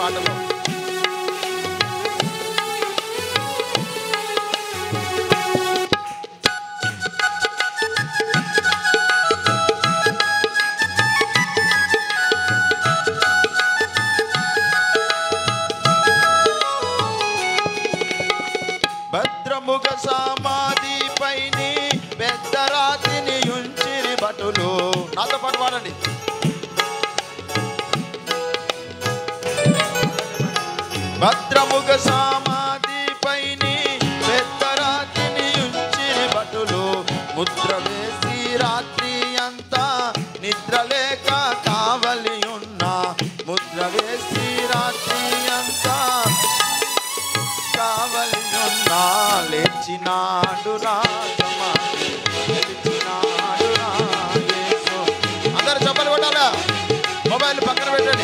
పాటలు భద్రముగ సమాధి పైని పెద్ద రాతిని ఉంచిరి భటులు నాతో పాటు పాడండి భద్రముగ సమాధి పైని పెద్ద రాతిని ఉంచిరి భటులు ముద్ర వేసి రాత్రి అంతా నిద్రలేక కావలి ఉన్న ముద్ర వేసి రాత్రి అంతా కావలినున్నా లేచినాడు నా సమాధి లేచినాడు నా యేసు. అందరూ చెప్పలు కొట్టాలా మొబైల్ పక్కన పెట్టండి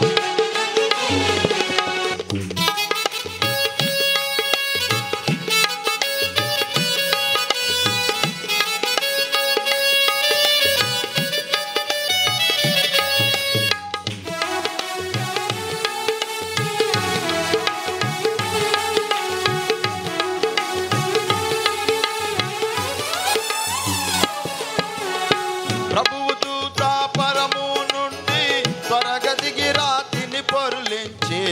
ప్రభువు దూత పరము నుండి త్వరగా దిగి రాతిని పొరులించి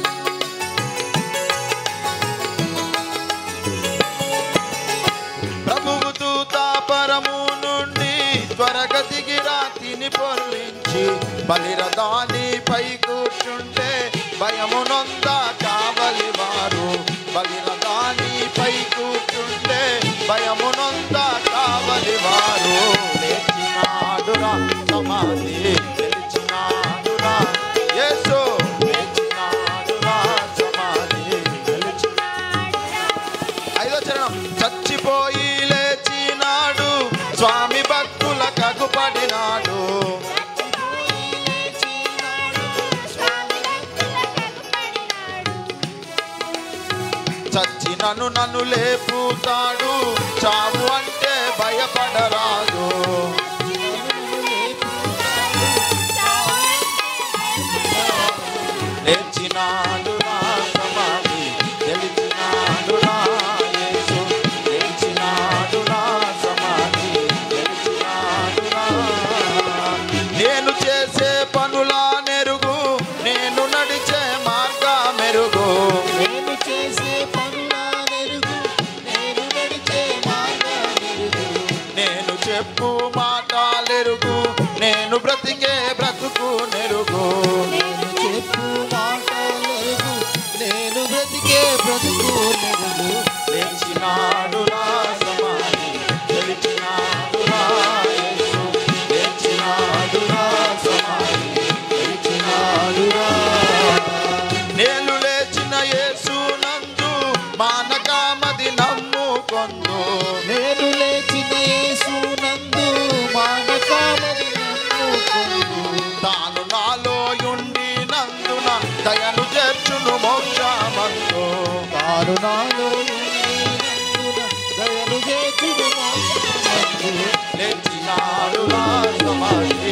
ప్రభువు దూత పరము నుండి త్వరగా దిగి రాతిని పొరులించి బలిరదాని పై కూర్చుంటే భయము నొంద కావలి వారు బలిరదాని పై కూర్చుంటే భయము నొంద కావలి వారు లేచినాడురా సమాధి గెలిచినాడురా యేసు లేచినాడురా సమాధి గెలిచి ఐదో చరణం చచ్చిపోయి లేచినాడు స్వామి భక్తుల కగుపడినాడు చచ్చినను నన్ను లేపుతాడు చావు అంటే భయపడరాదు లేచినాడు నా సమాధి గెలిచినాడు నా యేసు లేచినాడు నా సమాధి గెలిచినాడు నా నేను చేసే పనుల నెరుగు నేను నడిచే మార్గ మెరుగు నేను చేసే పనుల నెరుగు నేను నడిచే మార్గమెరుగు నేను చెప్పు మాటలెరుగు నేను బ్రతికే బ్రతుకు నెరుగు నేను చెప్పు మాటలెరుగు నేను బ్రతికే బ్రతుకు నెరుగు లేచినాడు నా సమాధి గెలిచినాడు నా యేసు లేచినాడు నా సమాధి గెలిచినాడు నా నేను లేచిన యేసు నందు మానకామది నమ్ముకొందు నేను లేచిన యేసు నందు మానకామని నమ్ముకొను తాను నాలో ఉండి నందున దయను చేర్చును మోక్షమందు తాను నాలో ఉండి నందున దయను చేతుడు మోక్షమందు లేచినాడు నా సమాధి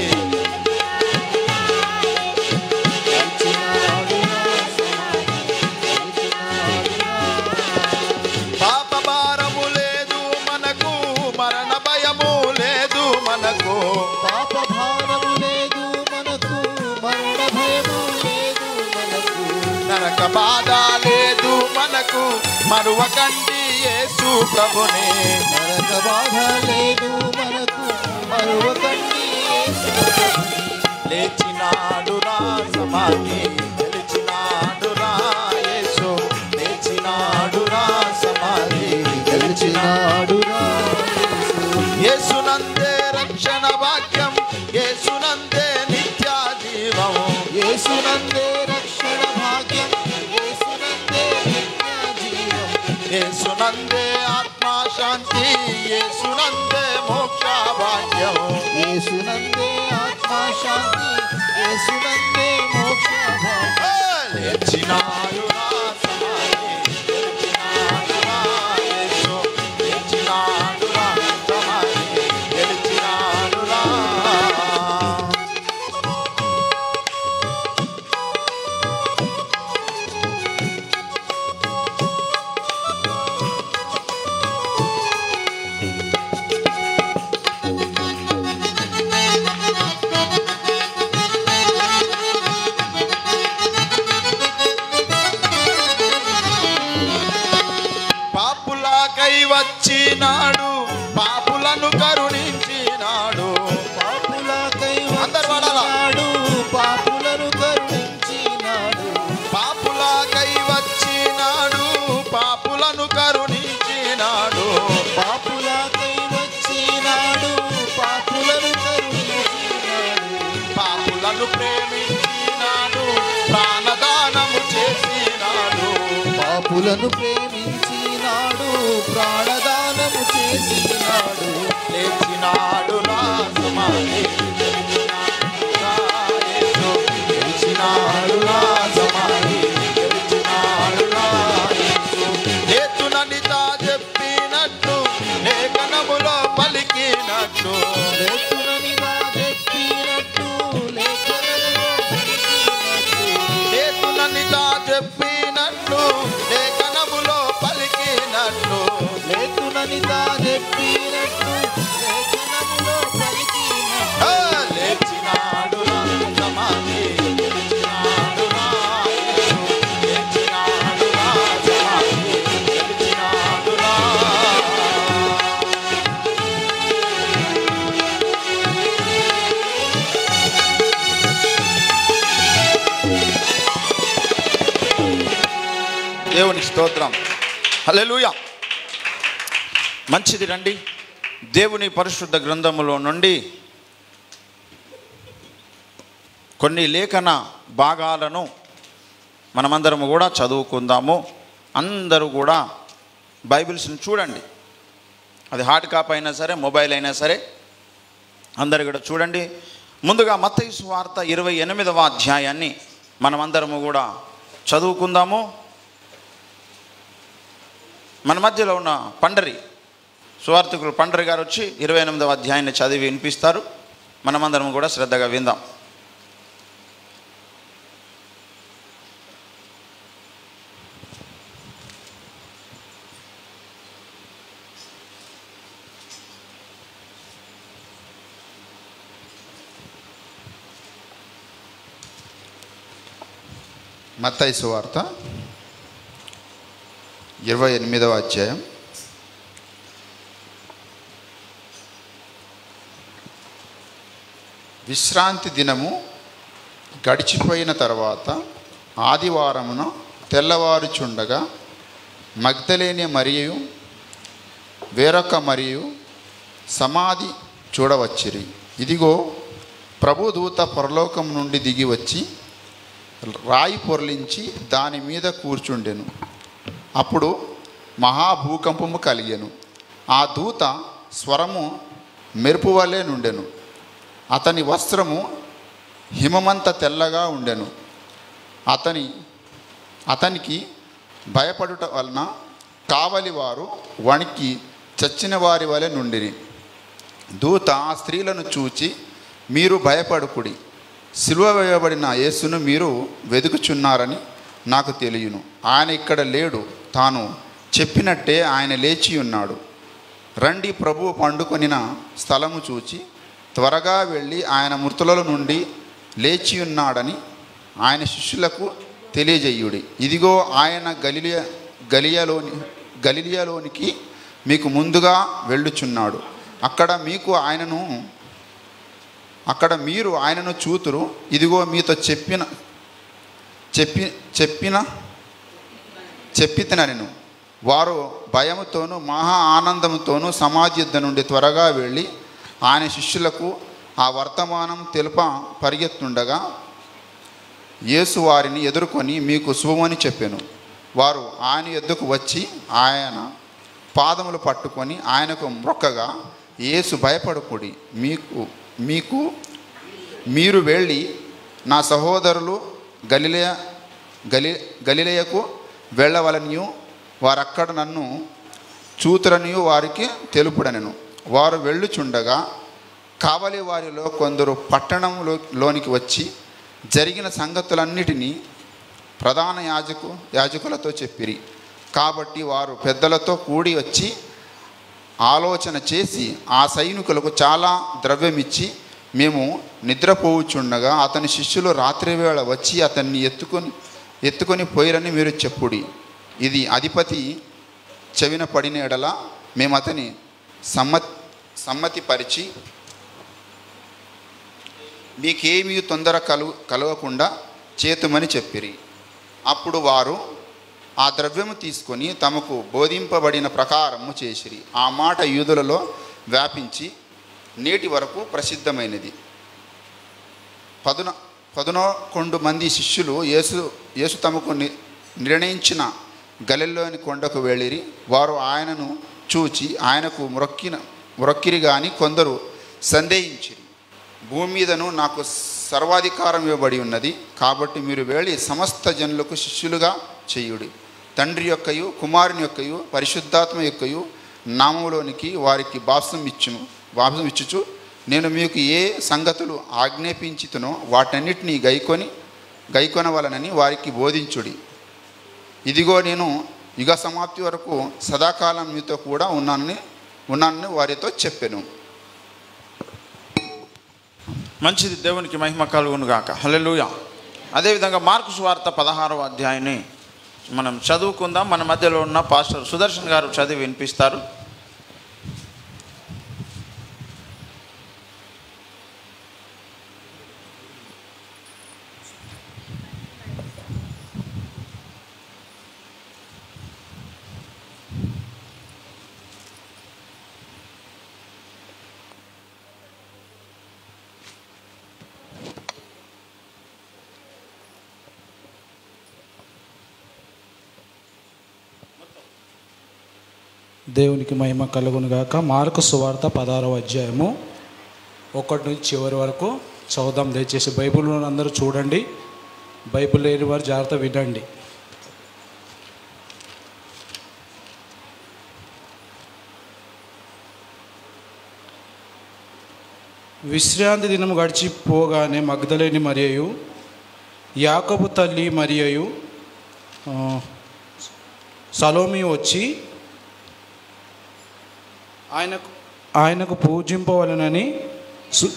లేచినాడు నా సమాధి, లేచినాడు నా పాప భారము లేదు మనకు మరణ భయము లేదు మనకు పాప భారము లేదు మనకు మరణ భయము లేదు మనకు నరక బాధ లేదు మనకు మరువ కంటి యేసు ప్రభునే నరక బాధ లేదు మనకు మరువకండి యేసు లేచినాడు నా సమాధి గెలిచినాడు నా యేసు లేచినాడు నా సమాధి గెలిచినాడు యేసునందే రక్షణ వాక్యం యేసునందే నిత్య జీవము యేసునందే రక్షణ భాగ్యం యేసునందే నిత్య జీవం యేసునందే ఆత్మ శాంతి యేసునందే మోక్ష భాగ్యము యేసునందే ఆత్మ శాంతి యేసునందే మోక్ష భాగ్యం లేచినాడు నా సమాధి గెలిచినాడు నా యేసు లేచినాడు నా సమాధి గెలిచినాడు నా పాపులను ప్రేమించినాడు ప్రాణదానము చేసినాడు పాపులను ప్రేమించినాడు ప్రాణదానము చేసినాడు లేచినాడు నా సమాధి గెలిచినాడు నా సమాధి గెలిచినాడు నా యేసు. లేచునని తా చెప్పినట్టు లేఖనములో పలికినట్టు లేఖననిగా చెప్పినట్టు లేఖనములో పలికినట్టు లేచునని తా చెప్పినట్టు లేఖనములో పలికినట్టు లేఖననిగా చెప్పినట్టు లేఖనములో పలికినట్టు ఆ, లేచినాడు నా సమాధి గెలిచినాడు నా యేసు. లేచినాడు నా సమాధి గెలిచినాడు నా దేవుని స్తోత్రం హల్లెలూయా మంచిది రండి దేవుని పరిశుద్ధ గ్రంథములో నుండి కొన్ని లేఖన భాగాలను మనమందరము కూడా చదువుకుందాము అందరూ కూడా బైబిల్స్ని చూడండి అది హార్డ్ కాపీ అయినా సరే మొబైల్ అయినా సరే అందరు కూడా చూడండి ముందుగా మత్తయి సువార్త ఇరవై ఎనిమిదవ అధ్యాయాన్ని మనమందరము కూడా చదువుకుందాము మన మధ్యలో ఉన్న పండరి సువార్థికులు పండరి గారు వచ్చి ఇరవై ఎనిమిదవ అధ్యాయాన్ని చదివి వినిపిస్తారు మనమందరం కూడా శ్రద్ధగా విందాం మత్తయి సువార్త ఇరవై ఎనిమిదవ అధ్యాయం విశ్రాంతి దినము గడిచిపోయిన తర్వాత ఆదివారమున తెల్లవారుచుండగా మగ్ధలేని మరియు వేరొక మరియు సమాధి చూడవచ్చిరి ఇదిగో ప్రభుదూత పరలోకం నుండి దిగి వచ్చి రాయి పొర్లించి దాని మీద కూర్చుండెను అప్పుడు మహాభూకంపము కలిగెను ఆ దూత స్వరము మెరుపు వలె నుండెను అతని వస్త్రము హిమమంత తెల్లగా ఉండెను అతని అతనికి భయపడుట వలన కావలి వారు వణికి చచ్చిన వారి వలె నుండిరి దూత ఆ స్త్రీలను చూచి మీరు భయపడుకుడి సిలువ వేయబడిన యేసును మీరు వెతుకుచున్నారని నాకు తెలియను ఆయన ఇక్కడ లేడు తాను చెప్పినట్టే ఆయన లేచి ఉన్నాడు రండి ప్రభువు పండుకొనిన స్థలము చూచి త్వరగా వెళ్ళి ఆయన మృతుల నుండి లేచి ఉన్నాడని ఆయన శిష్యులకు తెలియజేయుడి ఇదిగో ఆయన గలిలియ గలియలోని గలిలియలోనికి మీకు ముందుగా వెళ్ళుచున్నాడు అక్కడ మీకు ఆయనను అక్కడ మీరు ఆయనను చూతురు ఇదిగో మీతో చెప్పిన చెప్పి చెప్పిన చెప్పితిన నేను వారు భయముతోనూ మహా ఆనందంతోనూ సమాధి యుద్ధ నుండి త్వరగా వెళ్ళి ఆయన శిష్యులకు ఆ వర్తమానం తెలుప పరిగెత్తుండగా యేసు వారిని ఎదుర్కొని మీకు శుభమని చెప్పాను వారు ఆయన ఎద్దుకు వచ్చి ఆయన పాదములు పట్టుకొని ఆయనకు మొక్కగా యేసు భయపడకుడి మీకు మీకు మీరు వెళ్ళి నా సహోదరులు గలిలయ గలి గలిలయకు వెళ్ళవలనియు వారక్కడ నన్ను చూతురనియు వారికి తెలుపుడనెను వారు వెళ్ళుచుండగా కావలి వారిలో కొందరు పట్టణంలో లోనికి వచ్చి జరిగిన సంగతులన్నిటినీ ప్రధాన యాజకు యాజకులతో చెప్పిరి కాబట్టి వారు పెద్దలతో కూడి వచ్చి ఆలోచన చేసి ఆ సైనికులకు చాలా ద్రవ్యమిచ్చి మేము నిద్రపోవుచుండగా అతని శిష్యులు రాత్రివేళ వచ్చి అతన్ని ఎత్తుకొని ఎత్తుకొని పోయిరని మీరు చెప్పుడి ఇది అధిపతి చెవిన పడిన ఎడల మేము అతని సమ్మతి సమ్మతిపరిచి మీకేమీ తొందర కలు కలవకుండా చేతుమని చెప్పిరి అప్పుడు వారు ఆ ద్రవ్యము తీసుకొని తమకు బోధింపబడిన ప్రకారము చేసిరి ఆ మాట యూదులలో వ్యాపించి నేటి వరకు ప్రసిద్ధమైనది పదున పదనొకొండు మంది శిష్యులు యేసు యేసు తమకు ని- నిర్ణయించిన గలిలోని కొండకు వెళ్ళిరి వారు ఆయనను చూచి ఆయనకు మొక్కిన మొక్కిరి గాని కొందరు సందేహించిరి భూమి మీదను నాకు సర్వాధికారం ఇవ్వబడి ఉన్నది కాబట్టి మీరు వెళ్ళి సమస్త జనులకు శిష్యులుగా చేయుడి తండ్రి యొక్కయు కుమారుని యొక్కయు పరిశుద్ధాత్మ యొక్కయు నామములోనికి వారికి బాప్సం ఇచ్చును బాప్సం ఇచ్చుచు నేను మీకు ఏ సంగతులు ఆజ్ఞాపించుతునో వాటన్నిటినీ గైకొని గైకొనవలనని వారికి బోధించుడి ఇదిగో నేను యుగ సమాప్తి వరకు సదాకాలం మీతో కూడా ఉన్నానని ఉన్నానని వారితో చెప్పాను మంచిది దేవునికి మహిమ కలుగును గాక హల్లెలూయ అదేవిధంగా మార్కు సువార్త పదహారవ అధ్యాయాన్ని మనం చదువుకుందాం మన మధ్యలో ఉన్న పాస్టర్ సుదర్శన్ గారు చదివి వినిపిస్తారు దేవునికి మహిమ కలుగును గాక మార్కు సువార్త పదహారవ అధ్యాయము ఒకటి నుంచి చివరి వరకు చదువుదాం దయచేసి బైబిల్ ఉన్న అందరూ చూడండి బైబిల్ లేని వారు జాగ్రత్త వినండి విశ్రాంతి దినం గడిచిపోగానే మగ్ధలేని మరియు యాకబు తల్లి మరియు ఆ, సలోమి వచ్చి ఆయనకు ఆయనకు పూజింపవలనని సు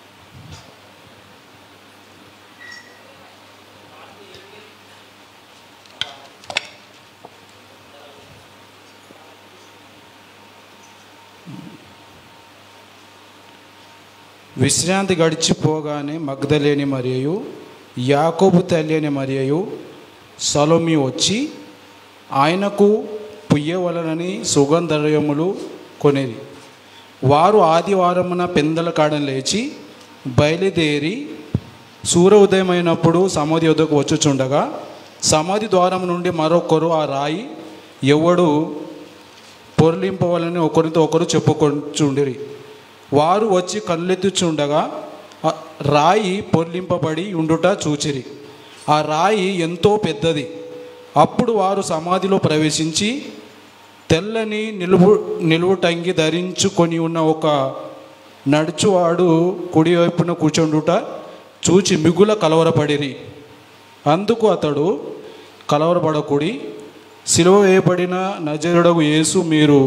విశ్రాంతి గడిచిపోగానే మగ్ధలేని మరియు యాకోబు తల్లిని మరియు సలోమి వచ్చి ఆయనకు పుయ్యవలనని సుగంధర్యములు కొనేది వారు ఆదివారమున పెందల కాడని లేచి బయలుదేరి సూర్య ఉదయమైనప్పుడు సమాధి వద్దకు వచ్చుచుండగా సమాధి ద్వారం నుండి మరొకరు ఆ రాయి ఎవడు పొరలింపవాలని ఒకరితో ఒకరు చెప్పుకొంచుండిరి వారు వచ్చి కళ్ళెత్తుచుండగా ఆ రాయి పొర్లింపబడి ఉండుట చూచిరి ఆ రాయి ఎంతో పెద్దది అప్పుడు వారు సమాధిలో ప్రవేశించి తెల్లని నిలువు నిలువుటంగి ధరించుకొని ఉన్న ఒక నడుచువాడు కుడివైపున కూర్చుండుట చూచి మిగుల కలవరపడిరి అందుకు అతడు కలవరపడకుడి సిలువ వేయబడిన నజరుడగు యేసు మీరు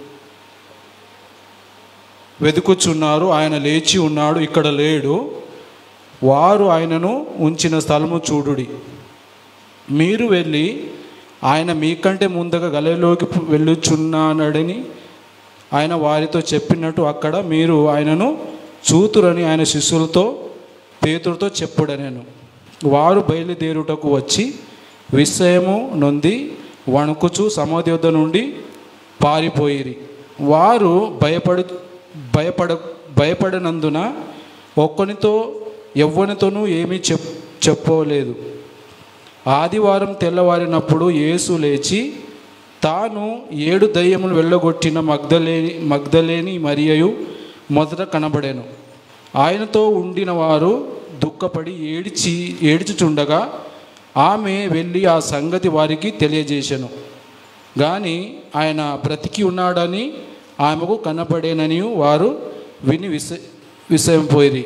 వెతుకుచున్నారు ఆయన లేచి ఉన్నాడు ఇక్కడ లేడు వారు ఆయనను ఉంచిన స్థలము చూడుడి మీరు వెళ్ళి ఆయన మీకంటే ముందుగా గలలోకి వెళ్ళుచున్నాడని ఆయన వారితో చెప్పినట్టు అక్కడ మీరు ఆయనను చూతురని ఆయన శిష్యులతో పేతుడితో చెప్పుడనేను వారు బయలుదేరుటకు వచ్చి విస్మయము నొంది వణుకుచు సమాధి వద్ద నుండి పారిపోయిరి వారు భయపడు భయపడ భయపడనందున ఒక్కనితో ఎవ్వనితోనూ ఏమీ చెప్ చెప్పలేదు ఆదివారం తెల్లవారినప్పుడు యేసు లేచి తాను ఏడు దయ్యములు వెళ్ళగొట్టిన మగ్ధలేని మగ్ధలేని మరియు మొదట కనబడాను ఆయనతో ఉండిన వారు దుఃఖపడి ఏడిచి ఏడ్చుచుండగా ఆమె వెళ్ళి ఆ సంగతి వారికి తెలియజేశాను కానీ ఆయన బ్రతికి ఉన్నాడని ఆమెకు కనపడేనని వారు విని విస విషయంపోయిరి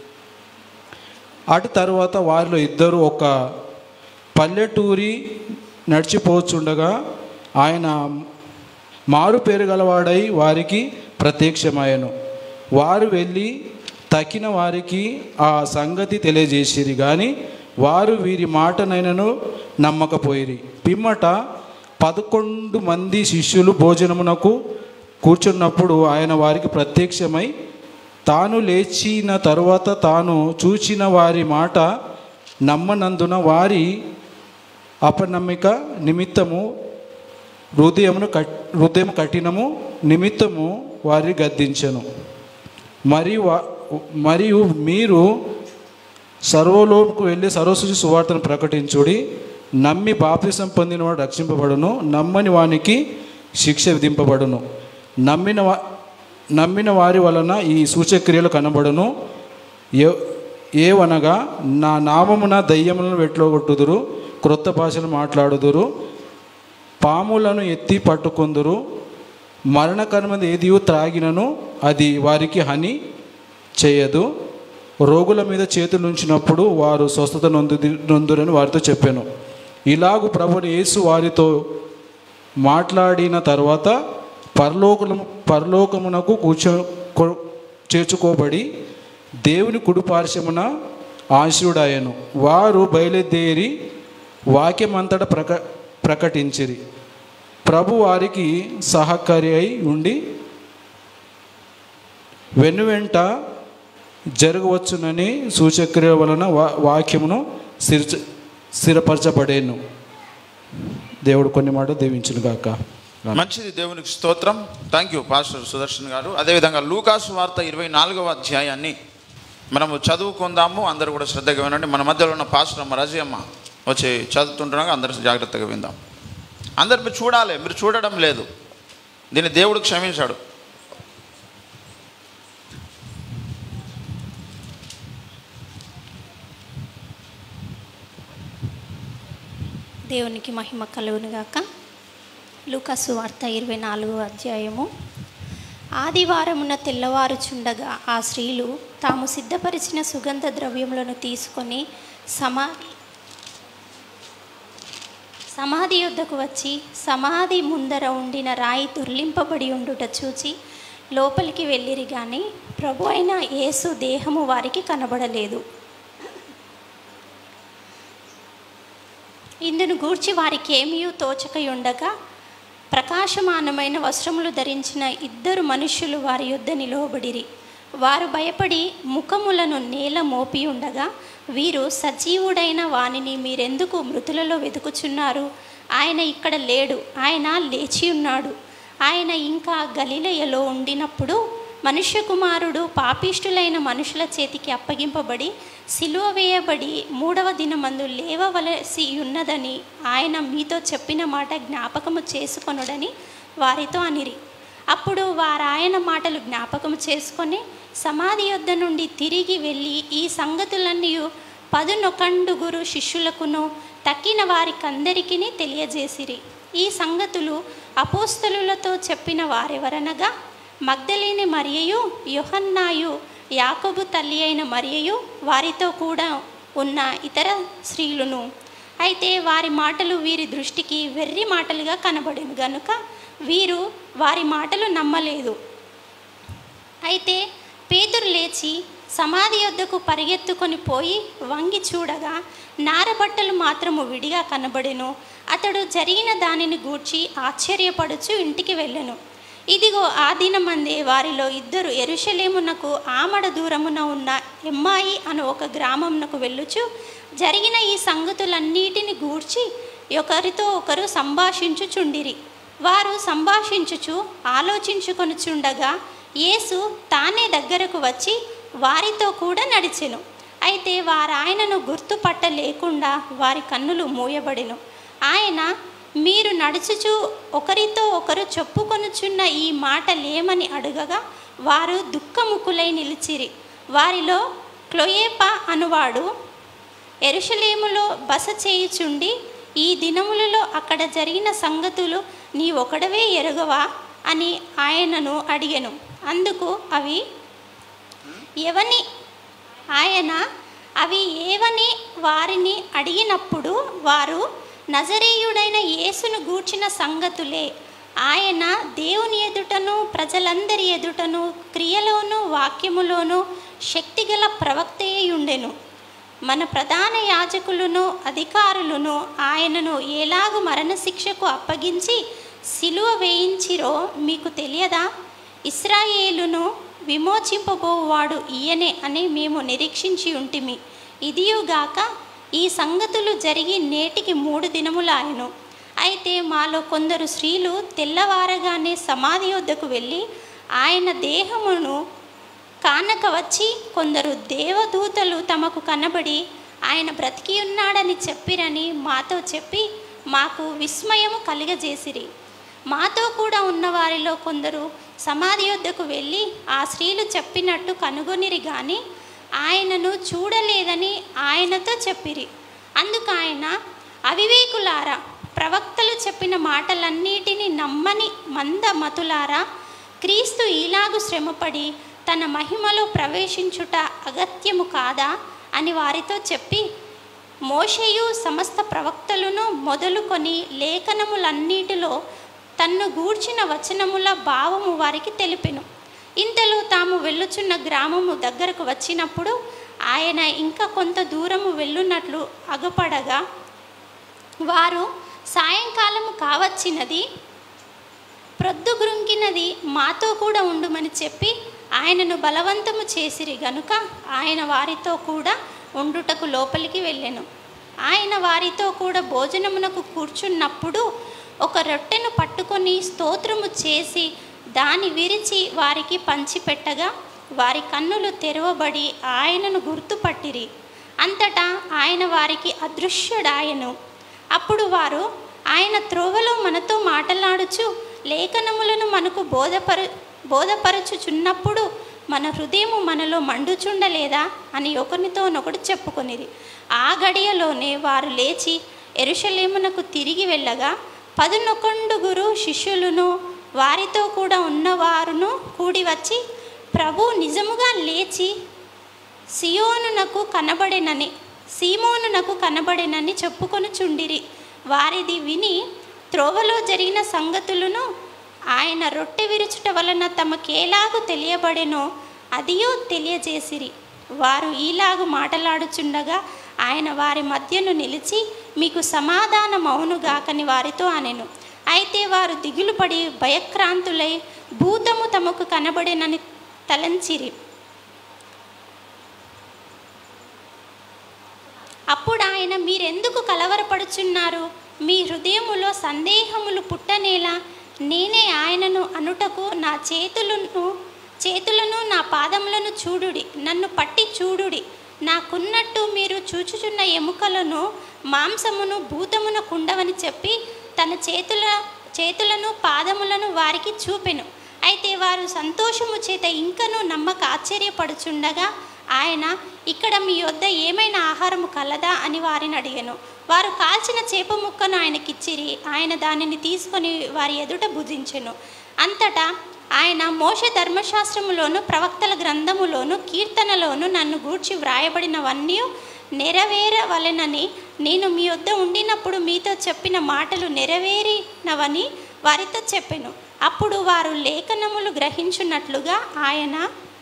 అటు తర్వాత వారిలో ఇద్దరు ఒక పల్లెటూరి నడిచిపోచుండగా ఆయన మారు పేరు గలవాడై వారికి ప్రత్యక్షమాయను వారు వెళ్ళి తక్కిన వారికి ఆ సంగతి తెలియజేసిరి కానీ వారు వీరి మాటనైనను నమ్మకపోయిరి పిమ్మట పదకొండు మంది శిష్యులు భోజనమునకు కూర్చున్నప్పుడు ఆయన వారికి ప్రత్యక్షమై తాను లేచిన తరువాత తాను చూచిన వారి మాట నమ్మనందున వారి అపనమ్మిక నిమిత్తము హృదయమును కట్ హృదయం కఠినము నిమిత్తము వారిని గద్దించను మరియు వా- మరియు మీరు సర్వలోకి వెళ్ళి సర్వసృష్టి సువార్తను ప్రకటించుడి నమ్మి బాప్తిసం పొందినవాడు రక్షింపబడును నమ్మని వానికి శిక్ష విధింపబడును నమ్మిన వా నమ్మిన వారి వలన ఈ సూచక్రియలు కనబడును ఏ ఏవనగా నా నామమున దయ్యములను వెట్లోగొట్టుదురు క్రొత్త భాషలు మాట్లాడుదురు పాములను ఎత్తి పట్టుకొందురు మరణకరమది ఏదియు త్రాగినను అది వారికి హాని చేయదు రోగుల మీద చేతులు ఉంచినప్పుడు వారు స్వస్థత నొందు నొందురని వారితో చెప్పాను ఇలాగు ప్రభుని యేసు వారితో మాట్లాడిన తర్వాత పరలోకము పరలోకమునకు కూర్చో కొ- చేర్చుకోబడి దేవుని కుడి పార్శ్వమున ఆశుడాయను వారు బయలుదేరి వాక్యమంతట ప్రక ప్రకటించిరి ప్రభు వారికి సహకారి అయి ఉండి వెనువెంట జరగవచ్చునని సూచక్రియ వలన వా వాక్యమును స్థిర స్థిరపరచబడేను దేవుడు కొన్ని మాట దీవించును గాక మంచిది దేవునికి స్తోత్రం థ్యాంక్ యూ పాస్టర్ సుదర్శన్ గారు అదేవిధంగా లూకాసు వార్త ఇరవై నాలుగవ అధ్యాయాన్ని మనము చదువుకుందాము అందరూ కూడా శ్రద్ధగా వినండి మన మధ్యలో ఉన్న పాస్టర్ అమ్మ రజయమ్మ వచ్చి చదువుతుండగా అందరూ జాగ్రత్తగా విందాం అందరు మీరు చూడాలి మీరు చూడడం లేదు దీన్ని దేవుడు క్షమించాడు దేవునికి మహిమ కలుగునుగాక లూకాసు వార్త ఇరవై నాలుగో అధ్యాయము ఆదివారమున తెల్లవారుచుండగా ఆ స్త్రీలు తాము సిద్ధపరిచిన సుగంధ ద్రవ్యములను తీసుకొని సమా సమాధి యొద్దకు వచ్చి సమాధి ముందర ఉండిన రాయి దుర్లింపబడి ఉండుట చూచి లోపలికి వెళ్ళిరి కానీ ప్రభు అయిన యేసు దేహము వారికి కనబడలేదు ఇందును గూర్చి వారికి ఏమీ తోచకయుండగా ప్రకాశమానమైన వస్త్రములు ధరించిన ఇద్దరు మనుష్యులు వారి యొద్ద నిలువబడిరి వారు భయపడి ముఖములను నేల మోపి ఉండగా వీరు సజీవుడైన వానిని మీరెందుకు మృతులలో వెతుకుచున్నారు ఆయన ఇక్కడ లేడు ఆయన లేచి ఉన్నాడు ఆయన ఇంకా గలిలయలో ఉండినప్పుడు మనుష్య కుమారుడు పాపిష్టులైన మనుషుల చేతికి అప్పగింపబడి సిలువ వేయబడి మూడవ దినమందు లేవవలసి ఉన్నదని ఆయన మీతో చెప్పిన మాట జ్ఞాపకము చేసుకొనుడని వారితో అనిరి అప్పుడు వారాయన మాటలు జ్ఞాపకము చేసుకొని సమాధి యొద్ద నుండి తిరిగి వెళ్ళి ఈ సంగతులన్నీ పదునొకండుగురు శిష్యులకును తక్కిన వారికందరికీ తెలియజేసిరి ఈ సంగతులు అపోస్తలులతో చెప్పిన వారెవరనగా మగ్ధలేని మరియయు యోహన్నాయు యాకోబు తల్లి అయిన మరియయు వారితో కూడా ఉన్న ఇతర స్త్రీలును అయితే వారి మాటలు వీరి దృష్టికి వెర్రి మాటలుగా కనబడిను గనుక వీరు వారి మాటలు నమ్మలేదు అయితే పేతురు లేచి సమాధి యొద్దకు పరిగెత్తుకొని పోయి వంగి చూడగా నారబట్టలు మాత్రము విడిగా కనబడెను అతడు జరిగిన దానిని గూర్చి ఆశ్చర్యపడుచు ఇంటికి వెళ్ళెను ఇదిగో ఆ దినమందే వారిలో ఇద్దరు ఎరుషలేమునకు ఆమడ దూరమున ఉన్న ఎమ్మాయి అను ఒక గ్రామమునకు వెళ్ళుచు జరిగిన ఈ సంగతులన్నిటిని గూర్చి ఒకరితో ఒకరు సంభాషించుచుండిరి వారు సంభాషించుచు ఆలోచించుకొనుచుండగా యేసు తానే దగ్గరకు వచ్చి వారితో కూడా నడిచెను అయితే వారాయనను గుర్తుపట్టలేకుండా వారి కన్నులు మూయబడెను ఆయన మీరు నడుచుచు ఒకరితో ఒకరు చెప్పుకొనుచున్న ఈ మాటలేమని అడుగగా వారు దుఃఖముకులై నిలిచిరి వారిలో క్లోయేపా అనువాడు ఎరుషలేములో బస చేయుచుండి ఈ దినములలో అక్కడ జరిగిన సంగతులు నీ ఒకడవే ఎరుగవా అని ఆయనను అడిగెను అందుకు అవి ఎవని ఆయన అవి ఏవని వారిని అడిగినప్పుడు వారు నజరేయుడైన యేసును గూర్చిన సంగతులే ఆయన దేవుని ఎదుటను ప్రజలందరి ఎదుటను క్రియలోను వాక్యములోను శక్తిగల ప్రవక్తయే ఉండెను మన ప్రధాన యాజకులను అధికారులను ఆయనను ఎలాగు మరణశిక్షకు అప్పగించి సిలువ వేయించిరో మీకు తెలియదా ఇస్రాయేలును విమోచింపబోవాడు ఈయనే అని మేము నిరీక్షించి ఉంటిమి ఇదియుగాక ఈ సంగతులు జరిగి నేటికి మూడు దినములాయను అయితే మాలో కొందరు స్త్రీలు తెల్లవారగానే సమాధి వద్దకు వెళ్ళి ఆయన దేహమును కానక వచ్చి కొందరు దేవదూతలు తమకు కనబడి ఆయన బ్రతికి ఉన్నాడని చెప్పిరని మాతో చెప్పి మాకు విస్మయము కలిగజేసిరి మాతో కూడా ఉన్న వారిలో కొందరు సమాధి యొద్దకు వెళ్ళి ఆ స్త్రీలు చెప్పినట్టు కనుగొనిరి గాని ఆయనను చూడలేదని ఆయనతో చెప్పిరి అందుకు ఆయన అవివేకులారా ప్రవక్తలు చెప్పిన మాటలన్నిటినీ నమ్మని మంద మతులారా క్రీస్తు ఈలాగు శ్రమపడి తన మహిమలో ప్రవేశించుట అగత్యము కాదా అని వారితో చెప్పి మోషేయు సమస్త ప్రవక్తలను మొదలుకొని లేఖనములన్నిటిలో తన్ను గూర్చిన వచనముల భావము వారికి తెలిపెను ఇంతలో తాము వెళ్ళుచున్న గ్రామము దగ్గరకు వచ్చినప్పుడు ఆయన ఇంకా కొంత దూరము వెళ్ళున్నట్లు అగపడగా వారు సాయంకాలము కావచ్చినది ప్రొద్దుగురుంకినది మాతో కూడా ఉండుమని చెప్పి ఆయనను బలవంతము చేసిరి గనుక ఆయన వారితో కూడా ఉండుటకు లోపలికి వెళ్ళెను ఆయన వారితో కూడా భోజనమునకు కూర్చున్నప్పుడు ఒక రొట్టెను పట్టుకొని స్తోత్రము చేసి దాని విరిచి వారికి పంచిపెట్టగా వారి కన్నులు తెరవబడి ఆయనను గుర్తుపట్టిరి అంతటా ఆయన వారికి అదృశ్యుడాయను అప్పుడు వారు ఆయన త్రోవలో మనతో మాటలాడుచు లేఖనములను మనకు బోధపరు బోధపరచుచున్నప్పుడు మన హృదయము మనలో మండుచుండలేదా అని ఒకరితోనొకడు చెప్పుకొనిరి ఆ గడియలోనే వారు లేచి ఎరుషలేమునకు తిరిగి వెళ్ళగా పదునొకండుగురు శిష్యులను వారితో కూడా ఉన్నవారును కూడి వచ్చి ప్రభు నిజముగా లేచి సియోనునకు కనబడెనని సీమోనునకు కనబడెనని చెప్పుకొని చుండిరి వారిది విని త్రోవలో జరిగిన సంగతులను ఆయన రొట్టె విరుచుట వలన తమకేలాగు తెలియబడెనో అదియో తెలియజేసిరి వారు ఈలాగు మాటలాడుచుండగా ఆయన వారి మధ్యను నిలిచి మీకు సమాధానం అవునుగాకని వారితో అనెను అయితే వారు దిగులుపడి భయక్రాంతులై భూతము తమకు కనబడెనని తలంచిరి అప్పుడు ఆయన మీరెందుకు కలవరపడుచున్నారు మీ హృదయములో సందేహములు పుట్టనేలా నేనే ఆయనను అనుటకు నా చేతులను చేతులను నా పాదములను చూడుడి నన్ను పట్టి చూడుడి నాకున్నట్టు మీరు చూచుచున్న ఎముకలను మాంసమును భూతమున కుండవని చెప్పి తన చేతుల చేతులను పాదములను వారికి చూపెను అయితే వారు సంతోషము చేత ఇంకనూ నమ్మక ఆశ్చర్యపడుచుండగా ఆయన ఇక్కడ మీ వద్ద ఏమైనా ఆహారము కలదా అని వారిని అడిగాను వారు కాల్చిన చేప ముక్కను ఆయనకిచ్చిరి ఆయన దానిని తీసుకొని వారి ఎదుట భుజించెను అంతటా ఆయన మోష ధర్మశాస్త్రములోను ప్రవక్తల గ్రంథములోను కీర్తనలోను నన్ను గూర్చి వ్రాయబడినవన్నీ నెరవేరవలెనని నేను మీ వద్ద ఉండినప్పుడు మీతో చెప్పిన మాటలు నెరవేరినవని వారితో చెప్పెను అప్పుడు వారు లేఖనములు గ్రహించున్నట్లుగా ఆయన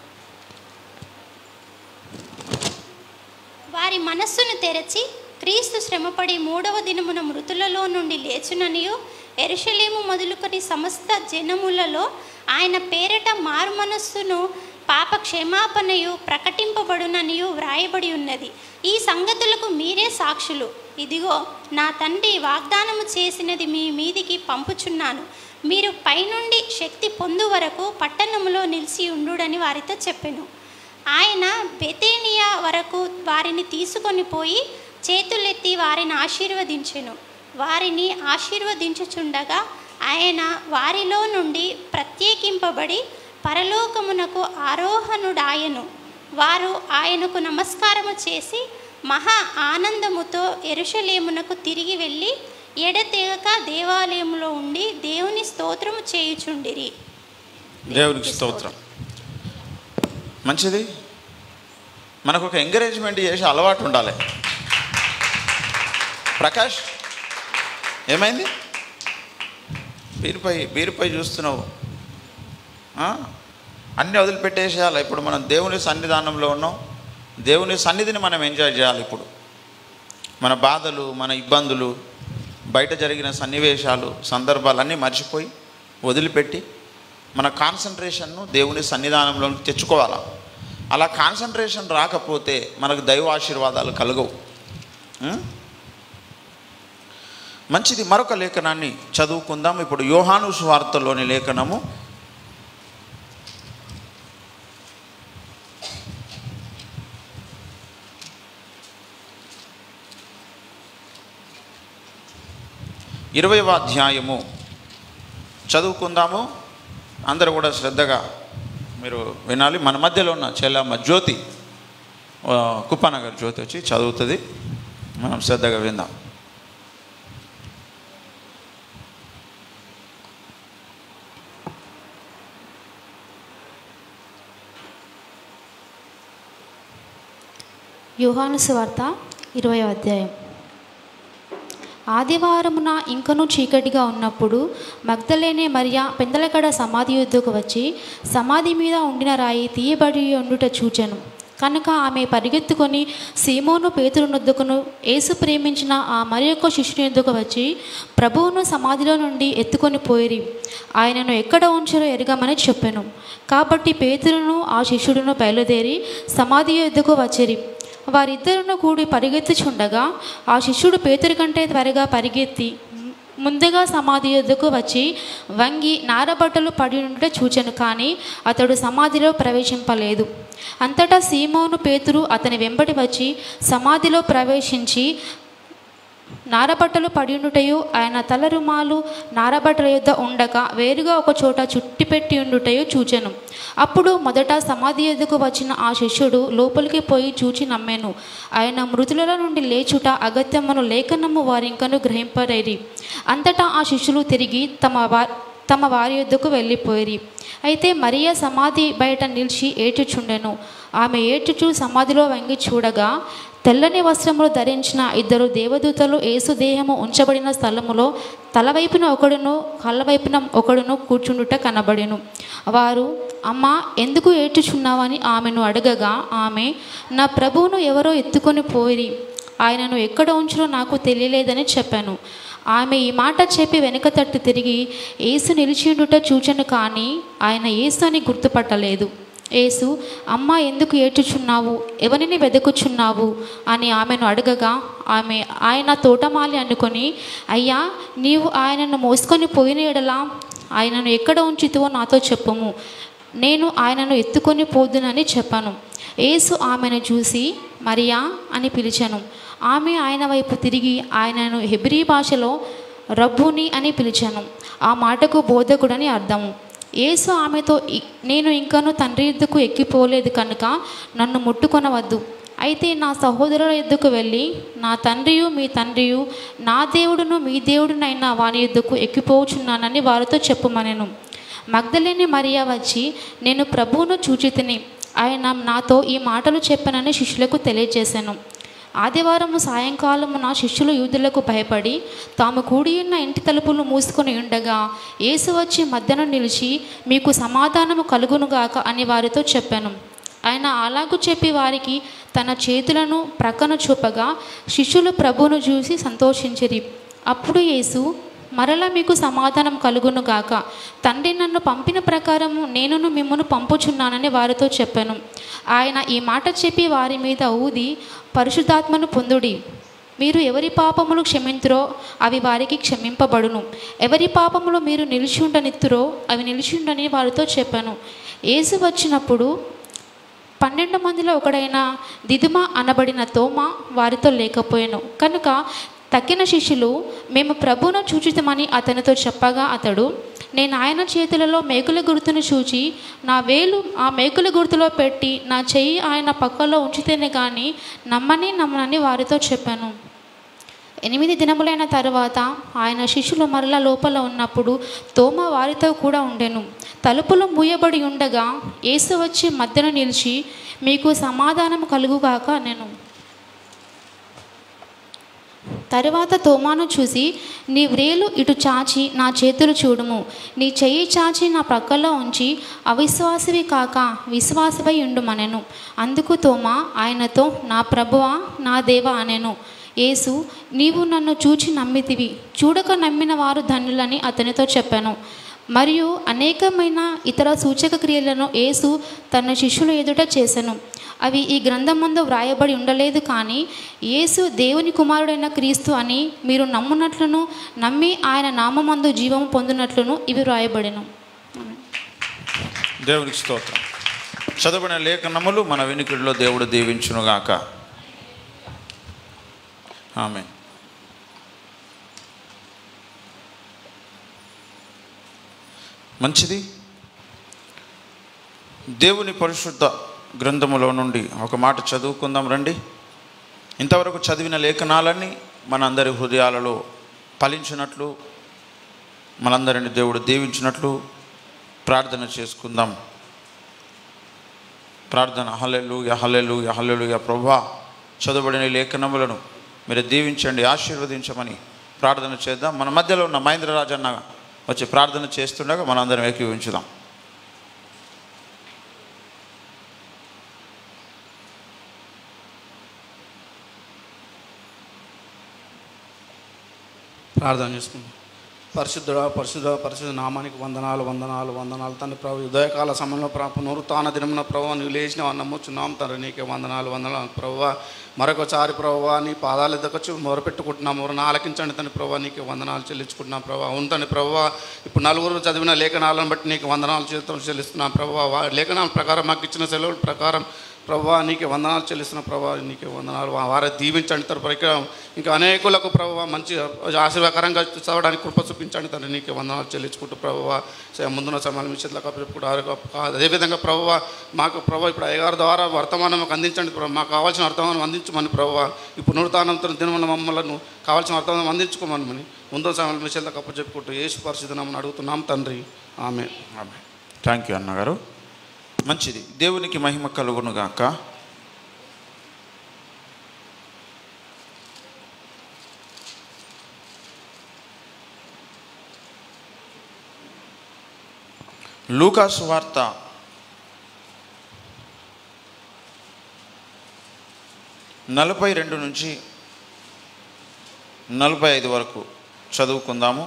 వారి మనస్సును తెరచి క్రీస్తు శ్రమపడి మూడవ దినమున మృతులలో నుండి లేచుననియు ఎరుషలేము మొదలుకొని సమస్త జనములలో ఆయన పేరట మారు మనస్సును పాప క్షమాపణయు ప్రకటింపబడుననియు వ్రాయబడి ఉన్నది ఈ సంగతులకు మీరే సాక్షులు ఇదిగో నా తండ్రి వాగ్దానము చేసినది మీ మీదికి పంపుచున్నాను మీరు పైనుండి శక్తి పొందు వరకు పట్టణములో నిలిచి ఉండుడని వారితో చెప్పెను ఆయన బెతేనియా వరకు వారిని తీసుకొని పోయి చేతులెత్తి వారిని ఆశీర్వదించెను వారిని ఆశీర్వదించుచుండగా ఆయన వారిలో నుండి ప్రత్యేకింపబడి పరలోకమునకు ఆరోహణుడాయను వారు ఆయనకు నమస్కారము చేసి మహా ఆనందముతో ఎరుషలేమునకు తిరిగి వెళ్ళి ఎడతెగక దేవాలయంలో ఉండి దేవుని స్తోత్రము చేయుచుండిరి దేవునికి స్తోత్రం మంచిది మనకు ఒక ఎంకరేజ్మెంట్ చేసే అలవాటు ఉండాలి ప్రకాష్ ఏమైంది బీరుపై బీరుపై చూస్తున్నావు ఆ? అన్నీ వదిలిపెట్టేసేయాలి ఇప్పుడు మనం దేవుని సన్నిధానంలో ఉన్నాం దేవుని సన్నిధిని మనం ఎంజాయ్ చేయాలి ఇప్పుడు మన బాధలు మన ఇబ్బందులు బయట జరిగిన సన్నివేశాలు సందర్భాలన్నీ మర్చిపోయి వదిలిపెట్టి మన కాన్సన్ట్రేషన్ను దేవుని సన్నిధానంలోకి తెచ్చుకోవాలి అలా కాన్సన్ట్రేషన్ రాకపోతే మనకు దైవ ఆశీర్వాదాలు కలగవు ఉం? మంచిది మరొక లేఖనాన్ని చదువుకుందాం ఇప్పుడు యోహాను సువార్తలోని లేఖనము ఇరవైవ అధ్యాయము చదువుకుందాము అందరూ కూడా శ్రద్ధగా మీరు వినాలి మన మధ్యలో ఉన్న చెల్లమ్మ జ్యోతి ఆ, కుప్పానగర్ జ్యోతి వచ్చి చదువుతుంది మనం శ్రద్ధగా విందాం యోహాను సువార్త ఇరవై అధ్యాయం ఆదివారమున ఇంకనూ చీకటిగా ఉన్నప్పుడు మగ్ధలేనే మరియా పెందలకడ సమాధి యుద్ధకు వచ్చి సమాధి మీద ఉండిన రాయి తీయబడి ఉండుట చూచెను కనుక ఆమె పరిగెత్తుకొని సీమోను పేతురు నొద్దుకును యేసు ప్రేమించిన ఆ మరి యొక్క శిష్యుని ఎద్దుకు వచ్చి ప్రభువును సమాధిలో నుండి ఎత్తుకొని పోయిరి ఆయనను ఎక్కడ ఉంచారో ఎరగమని చెప్పాను కాబట్టి పేతురును ఆ శిష్యుడును బయలుదేరి సమాధి ఎద్దుకు వచ్చిరి వారిద్దరును కూడి పరిగెత్తుచుండగా ఆ శిష్యుడు పేతురి కంటే త్వరగా పరిగెత్తి ము- ముందుగా సమాధి యొద్దకు వచ్చి వంగి నారబట్టలు పడి ఉంటే చూచెను కానీ అతడు సమాధిలో ప్రవేశింపలేదు అంతటా సీమోను పేతురు అతని వెంబడి వచ్చి సమాధిలో ప్రవేశించి నారబట్టలు పడియుండుటయు ఆయన తల రుమాలు నారబట్టల యొద్ద ఉండక వేరుగా ఒక చోట చుట్టిపెట్టి ఉండుటయు చూచెను అప్పుడు మొదట సమాధి ఎదుకు వచ్చిన ఆ శిష్యుడు లోపలికి పోయి చూచి నమ్మాను ఆయన మృతుల నుండి లేచుట అగత్యమును లేఖనము వారింకను గ్రహింపరేరి అంతటా ఆ శిష్యులు తిరిగి తమ వా తమ వారి యొద్దకు వెళ్ళిపోయిరి అయితే మరియ సమాధి బయట నిలిచి ఏడ్చుచుండెను ఆమె ఏడ్చుచు సమాధిలో వంగి చూడగా తెల్లని వస్త్రములు ధరించిన ఇద్దరు దేవదూతలు యేసు దేహము ఉంచబడిన స్థలములో తలవైపున ఒకడును కళ్ళవైపున ఒకడును కూర్చుండుట కనబడెను వారు అమ్మ ఎందుకు ఏడ్చుచున్నావని ఆమెను అడగగా ఆమె నా ప్రభువును ఎవరో ఎత్తుకొని పోయిరి ఆయనను ఎక్కడ ఉంచులో నాకు తెలియలేదని చెప్పాను ఆమె ఈ మాట చెప్పి వెనుక తట్టు తిరిగి యేసు నిలిచిండుట చూచను కానీ ఆయన యేసు అని గుర్తుపట్టలేదు యేసు అమ్మ ఎందుకు ఏడ్చుచున్నావు ఎవరిని వెదకుచున్నావు అని ఆమెను అడగగా ఆమె ఆయన తోటమాలి అనుకొని అయ్యా నీవు ఆయనను మోసుకొని పోయిన ఎడలా ఆయనను ఎక్కడ ఉంచుతావో నాతో చెప్పుము నేను ఆయనను ఎత్తుకొని పోదునని చెప్పాను యేసు ఆమెను చూసి మరియా అని పిలిచాను ఆమె ఆయన వైపు తిరిగి ఆయనను హెబ్రీ భాషలో రబ్బుని అని పిలిచాను ఆ మాటకు బోధకుడని అర్థము యేసు ఆమెతో "ఇ- నేను ఇంకను తండ్రి ఎద్దుకు ఎక్కిపోలేదు కనుక నన్ను ముట్టుకొనవద్దు అయితే నా సహోదరుల ఎద్దుకు వెళ్ళి నా తండ్రియు మీ తండ్రియు నా దేవుడును మీ దేవుడునైన వాని ఎద్దుకు ఎక్కిపోచున్నానని వారితో చెప్పుమనెను మగ్ధలేని మరియా వచ్చి నేను ప్రభువును చూచితిని ఆయన నాతో ఈ మాటలు చెప్పనని శిష్యులకు తెలియజేశాను ఆదివారము సాయంకాలము నా శిష్యులు యూదులకు భయపడి తాము కూడి ఉన్న ఇంటి తలుపులు మూసుకొని ఉండగా యేసు వచ్చి మధ్యన నిలిచి మీకు సమాధానము కలుగునుగాక అని వారితో చెప్పాను ఆయన అలాగు చెప్పి వారికి తన చేతులను ప్రక్కన చూపగా శిష్యులు ప్రభువును చూసి సంతోషించిరి అప్పుడు యేసు మరలా మీకు సమాధానం కలుగును గాక తండ్రి నన్ను పంపిన ప్రకారము నేనును మిమ్మను పంపుచున్నానని వారితో చెప్పాను ఆయన ఈ మాట చెప్పి వారి మీద ఊది పరిశుద్ధాత్మను పొందుడి మీరు ఎవరి పాపములు క్షమింతురో అవి వారికి క్షమింపబడును ఎవరి పాపములు మీరు నిలిచిండనిత్తురో అవి నిలిచిండని వారితో చెప్పాను యేసు వచ్చినప్పుడు పన్నెండు మందిలో ఒకడైన దిదుమ అనబడిన తోమ వారితో లేకపోయాను కనుక తక్కిన శిష్యులు మేము ప్రభువును చూచితమని అతనితో చెప్పగా అతడు నేను ఆయన చేతులలో మేకుల గుర్తును చూచి నా వేలు ఆ మేకుల గుర్తులో పెట్టి నా చెయ్యి ఆయన పక్కలో ఉంచితేనే కానీ నమ్మని నమ్మనని వారితో చెప్పాను ఎనిమిది దినములైన తరువాత ఆయన శిష్యులు మరల లోపల ఉన్నప్పుడు తోమ వారితో కూడా ఉండెను తలుపులు మూయబడి ఉండగా యేసు వచ్చి మధ్యన నిలిచి మీకు సమాధానం కలుగుగాక నేను తరువాత తోమాను చూసి నీ వ్రేలు ఇటు చాచి నా చేతులు చూడుము నీ చెయ్యి చాచి నా ప్రక్కలో ఉంచి అవిశ్వాసవి కాక విశ్వాసవై ఉండుమనెను అందుకు తోమా ఆయనతో నా ప్రభువా నా దేవ అనెను యేసు నీవు నన్ను చూచి నమ్మితివి చూడక నమ్మిన వారు ధన్యులని అతనితో చెప్పాను మరియు అనేకమైన ఇతర సూచక క్రియలను యేసు తన శిష్యుల ఎదుట చేసెను అవి ఈ గ్రంథం ముందు వ్రాయబడి ఉండలేదు కానీ యేసు దేవుని కుమారుడైన క్రీస్తు అని మీరు నమ్మునట్లును నమ్మి ఆయన నామమందు జీవము పొందినట్లును ఇవి వ్రాయబడెను దేవునికి స్తోత్రం చదవబడిన లేఖనములు మన వినికిడిలో దేవుడు దీవించునుగాక ఆమె మంచిది దేవుని పరిశుద్ధ గ్రంథములో నుండి ఒక మాట చదువుకుందాం రండి ఇంతవరకు చదివిన లేఖనాలన్నీ మనందరి హృదయాలలో ఫలించినట్లు మనందరిని దేవుడు దీవించినట్లు ప్రార్థన చేసుకుందాం ప్రార్థన హల్లెలు హల్లెలు హల్లెలు ప్రభా చదువుబడిన ఈ లేఖనములను మీరు దీవించండి ఆశీర్వదించమని ప్రార్థన చేద్దాం మన మధ్యలో ఉన్న మహేంద్రరాజు అన్న వచ్చి ప్రార్థన చేస్తుండగా మనందరం ఏకీవించుదాం ప్రార్థన చేసుకుందాం పరిశుద్ధుడ పరిశుద్ధ పరిశుద్ధ నామానికి వందనాలు వందనాలు వందనాలు తండ్రి ప్రభు ఉదయకాల సమయంలో ప్రభు పునరుత్న దినమున ప్రభు నువ్వు లేచిన నమ్ముచున్నాం తండ్రి నీకే వందనాలు వందనాలు ప్రభు మరొకసారి ప్రభు నీ పాదాలు ఎద్దకొచ్చి మొరపెట్టుకుంటున్నాం మొరను ఆలకించండి తండ్రి ప్రభు నీకే వందనాలు చెల్లించుకుంటున్నాం ప్రభు అవును తండ్రి ప్రభు ఇప్పుడు నలుగురు చదివిన లేఖనాలను బట్టి నీకు వందనాలు చేస్తాం చెల్లిస్తున్నాం ప్రభు వా- లేఖనాల ప్రకారం మాకు ఇచ్చిన సెలవుల ప్రకారం ప్రభా నీకే వందనాలు చెల్లిస్తున్న ప్రభా నీకే వందనాలు వా- వారే దీవించండి తరపు ఇంకా ఇంకా అనేకులకు ప్రభావ మంచి ఆశీర్వాదకరంగా చదవడానికి కృప చూపించండి తండ్రి నీకే వందనాలు చెల్లించుకుంటూ ప్రభావ ముందున్న సమయాలు మీ చేతులకు అప్పచెప్పుకుంటూ ఆరోగ్య- అదేవిధంగా ప్రభావ మాకు ప్రభావ ఇప్పుడు అయ్యగారి ద్వారా వర్తమానం మాకు అందించండి ప్రభు మాకు కావాల్సిన వర్తమానం అందించమని ప్రభావ ఈ పునరుత్నంతో దినమున మమ్మల్ని కావాల్సిన వర్తమానం అందించుకోమని ముందున్న సమయంలో మీ చేతులకు అప్పచెప్పుకుంటూ యేసు పరిశుద్ధనామని అడుగుతున్నాం తండ్రి ఆమె థ్యాంక్ యూ అన్నగారు మంచిది దేవునికి మహిమ కలుగును గాక లూకాసు వార్త నలభై రెండు నుంచి నలభై ఐదు వరకు చదువుకుందాము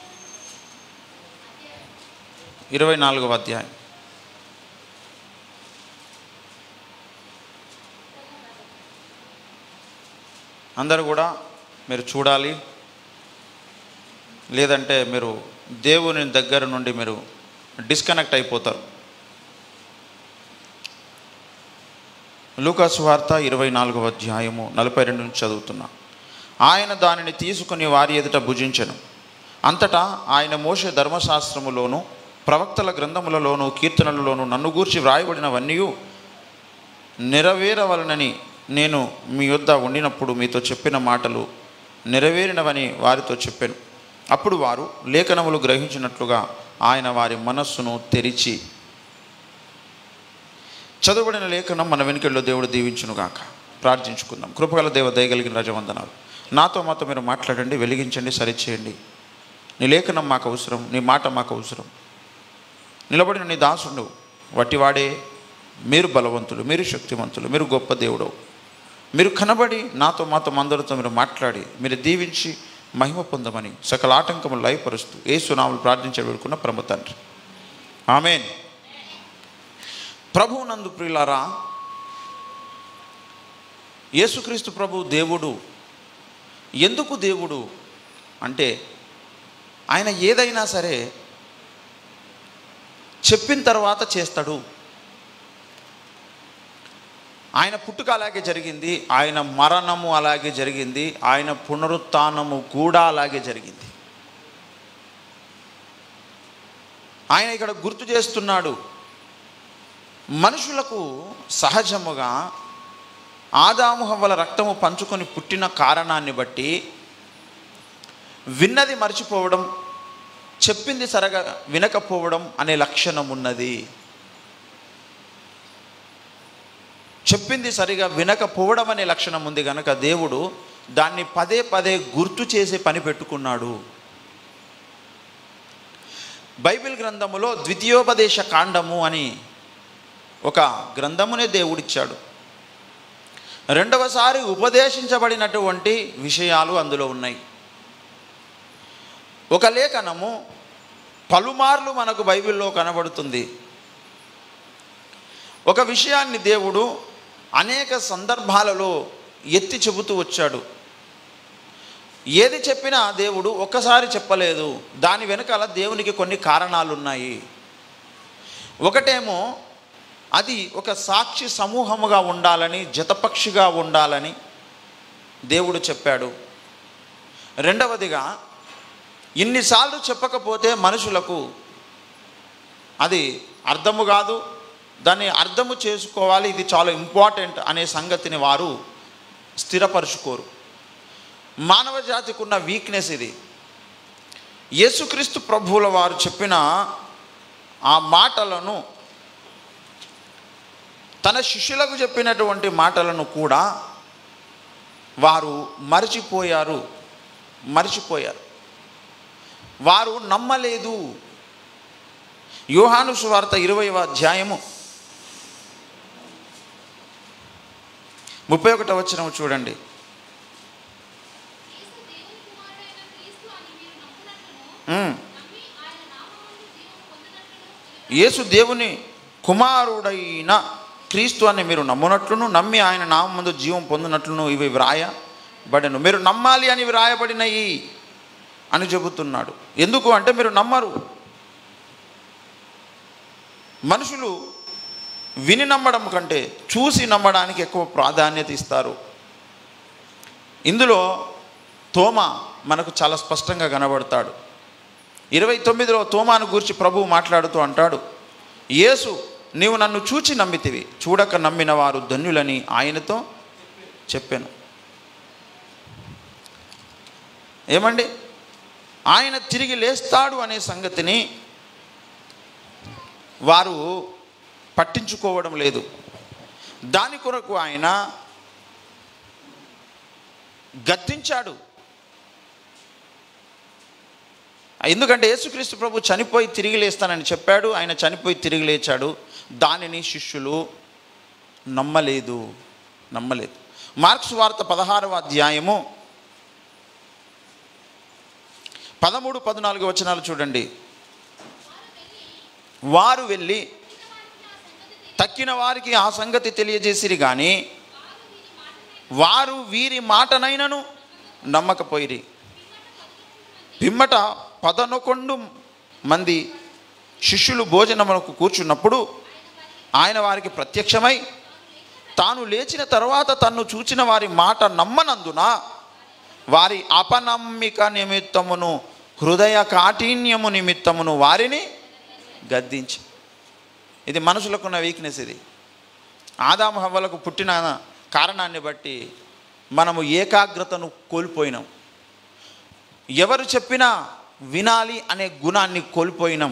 ఇరవై నాలుగవ అధ్యాయం అందరూ కూడా మీరు చూడాలి లేదంటే మీరు దేవుని దగ్గర నుండి మీరు డిస్కనెక్ట్ అయిపోతారు లూకాసు వార్త ఇరవై నాలుగవ అధ్యాయము నలభై రెండు నుంచి చదువుతున్నా ఆయన దానిని తీసుకుని వారి ఎదుట భుజించెను అంతటా ఆయన మోసే ధర్మశాస్త్రములోను ప్రవక్తల గ్రంథములలోను కీర్తనలలోను నన్ను గూర్చి వ్రాయబడినవన్నీ నెరవేరవలనని నేను మీ యొద్ద ఉండినప్పుడు మీతో చెప్పిన మాటలు నెరవేరినవని వారితో చెప్పాను అప్పుడు వారు లేఖనములు గ్రహించినట్లుగా ఆయన వారి మనస్సును తెరిచి చదువుబడిన లేఖనం మన వెనుకల్లో దేవుడు దీవించునుగాక ప్రార్థించుకుందాం కృపగల దేవ దయగలిగిన రజవందనాలు నాతో మాతో మీరు మాట్లాడండి వెలిగించండి సరిచేయండి నీ లేఖనం మాకు అవసరం నీ మాట మాకు అవసరం నిలబడిన నీ దాసుడు వట్టివాడే మీరు బలవంతులు మీరు శక్తివంతులు మీరు గొప్ప దేవుడు మీరు కనబడి నాతో మాతో అందరితో మీరు మాట్లాడి మీరు దీవించి మహిమ పొందమని సకల ఆటంకములు లయపరుస్తూ ఏ సునాములు ప్రార్థించే వేడుకున్న ప్రమ తండ్రి ఆమెన్ ప్రభువు నందు ప్రియులారా యేసుక్రీస్తు ప్రభు దేవుడు ఎందుకు దేవుడు అంటే ఆయన ఏదైనా సరే చెప్పిన తర్వాత చేస్తాడు ఆయన పుట్టుక అలాగే జరిగింది ఆయన మరణము అలాగే జరిగింది ఆయన పునరుత్నము కూడా అలాగే జరిగింది ఆయన ఇక్కడ గుర్తు చేస్తున్నాడు మనుషులకు సహజముగా ఆదాము హవ్వల రక్తము పంచుకొని పుట్టిన కారణాన్ని బట్టి విన్నది మర్చిపోవడం చెప్పింది సరగా వినకపోవడం అనే లక్షణం ఉన్నది చెప్పింది సరిగా వినకపోవడం అనే లక్షణం ఉంది కనుక దేవుడు దాన్ని పదే పదే గుర్తు చేసే పని పెట్టుకున్నాడు బైబిల్ గ్రంథములో ద్వితీయోపదేశ కాండము అని ఒక గ్రంథమునే దేవుడిచ్చాడు రెండవసారి ఉపదేశించబడినటువంటి విషయాలు అందులో ఉన్నాయి ఒక లేఖనము పలుమార్లు మనకు బైబిల్లో కనబడుతుంది ఒక విషయాన్ని దేవుడు అనేక సందర్భాలలో ఎత్తి చెబుతూ వచ్చాడు ఏది చెప్పినా దేవుడు ఒక్కసారి చెప్పలేదు దాని వెనకాల దేవునికి కొన్ని కారణాలు ఉన్నాయి ఒకటేమో అది ఒక సాక్షి సమూహముగా ఉండాలని జతపక్షిగా ఉండాలని దేవుడు చెప్పాడు రెండవదిగా ఇన్నిసార్లు చెప్పకపోతే మనుషులకు అది అర్థము కాదు దాన్ని అర్థము చేసుకోవాలి ఇది చాలా ఇంపార్టెంట్ అనే సంగతిని వారు స్థిరపరుచుకోరు మానవ జాతికి ఉన్న వీక్నెస్ ఇది యేసుక్రీస్తు ప్రభువుల వారు చెప్పిన ఆ మాటలను తన శిష్యులకు చెప్పినటువంటి మాటలను కూడా వారు మరచిపోయారు మరచిపోయారు వారు నమ్మలేదు యోహాను సువార్త ఇరవైవ అధ్యాయము ముప్పై ఒకటో వచ్చిన చూడండి ఉమ్. యేసు దేవుని కుమారుడైన క్రీస్తు అని మీరు నమ్మునట్లును నమ్మి ఆయన నామం ముందు జీవం పొందినట్లును ఇవి వ్రాయబడను మీరు నమ్మాలి అని వ్రాయబడినవి అని చెబుతున్నాడు ఎందుకు అంటే మీరు నమ్మరు మనుషులు విని నమ్మడం కంటే చూసి నమ్మడానికి ఎక్కువ ప్రాధాన్యత ఇస్తారు ఇందులో తోమ మనకు చాలా స్పష్టంగా కనబడతాడు ఇరవై తొమ్మిదిలో తోమాను గురించి ప్రభువు మాట్లాడుతూ అంటాడు యేసు నీవు నన్ను చూచి నమ్మితివి చూడక నమ్మిన వారు ధన్యులని ఆయనతో చెప్పాను ఏమండి ఆయన తిరిగి లేస్తాడు అనే సంగతిని వారు పట్టించుకోవడం లేదు దాని కొరకు ఆయన గద్దించాడు ఎందుకంటే యేసుక్రీస్తు ప్రభు చనిపోయి తిరిగి లేస్తానని చెప్పాడు ఆయన చనిపోయి తిరిగి లేచాడు దానిని శిష్యులు నమ్మలేదు నమ్మలేదు మార్క్స్ వార్త పదహారవ అధ్యాయము పదమూడు పద్నాలుగు వచనాలు చూడండి వారు వెళ్ళి తక్కిన వారికి ఆ సంగతి తెలియజేసిరి కానీ వారు వీరి మాటనైనను నమ్మకపోయిరి పిమ్మట పదనొకొండు మంది శిష్యులు భోజనములకు కూర్చున్నప్పుడు ఆయన వారికి ప్రత్యక్షమై తాను లేచిన తర్వాత తన్ను చూచిన వారి మాట నమ్మనందున వారి అపనమ్మిక నిమిత్తమును హృదయ కాఠిన్యము నిమిత్తమును వారిని గద్దించి ఇది మనుషులకున్న వీక్నెస్ ఇది ఆదాము హవ్వలకు పుట్టిన కారణాన్ని బట్టి మనము ఏకాగ్రతను కోల్పోయినాం ఎవరు చెప్పినా వినాలి అనే గుణాన్ని కోల్పోయినాం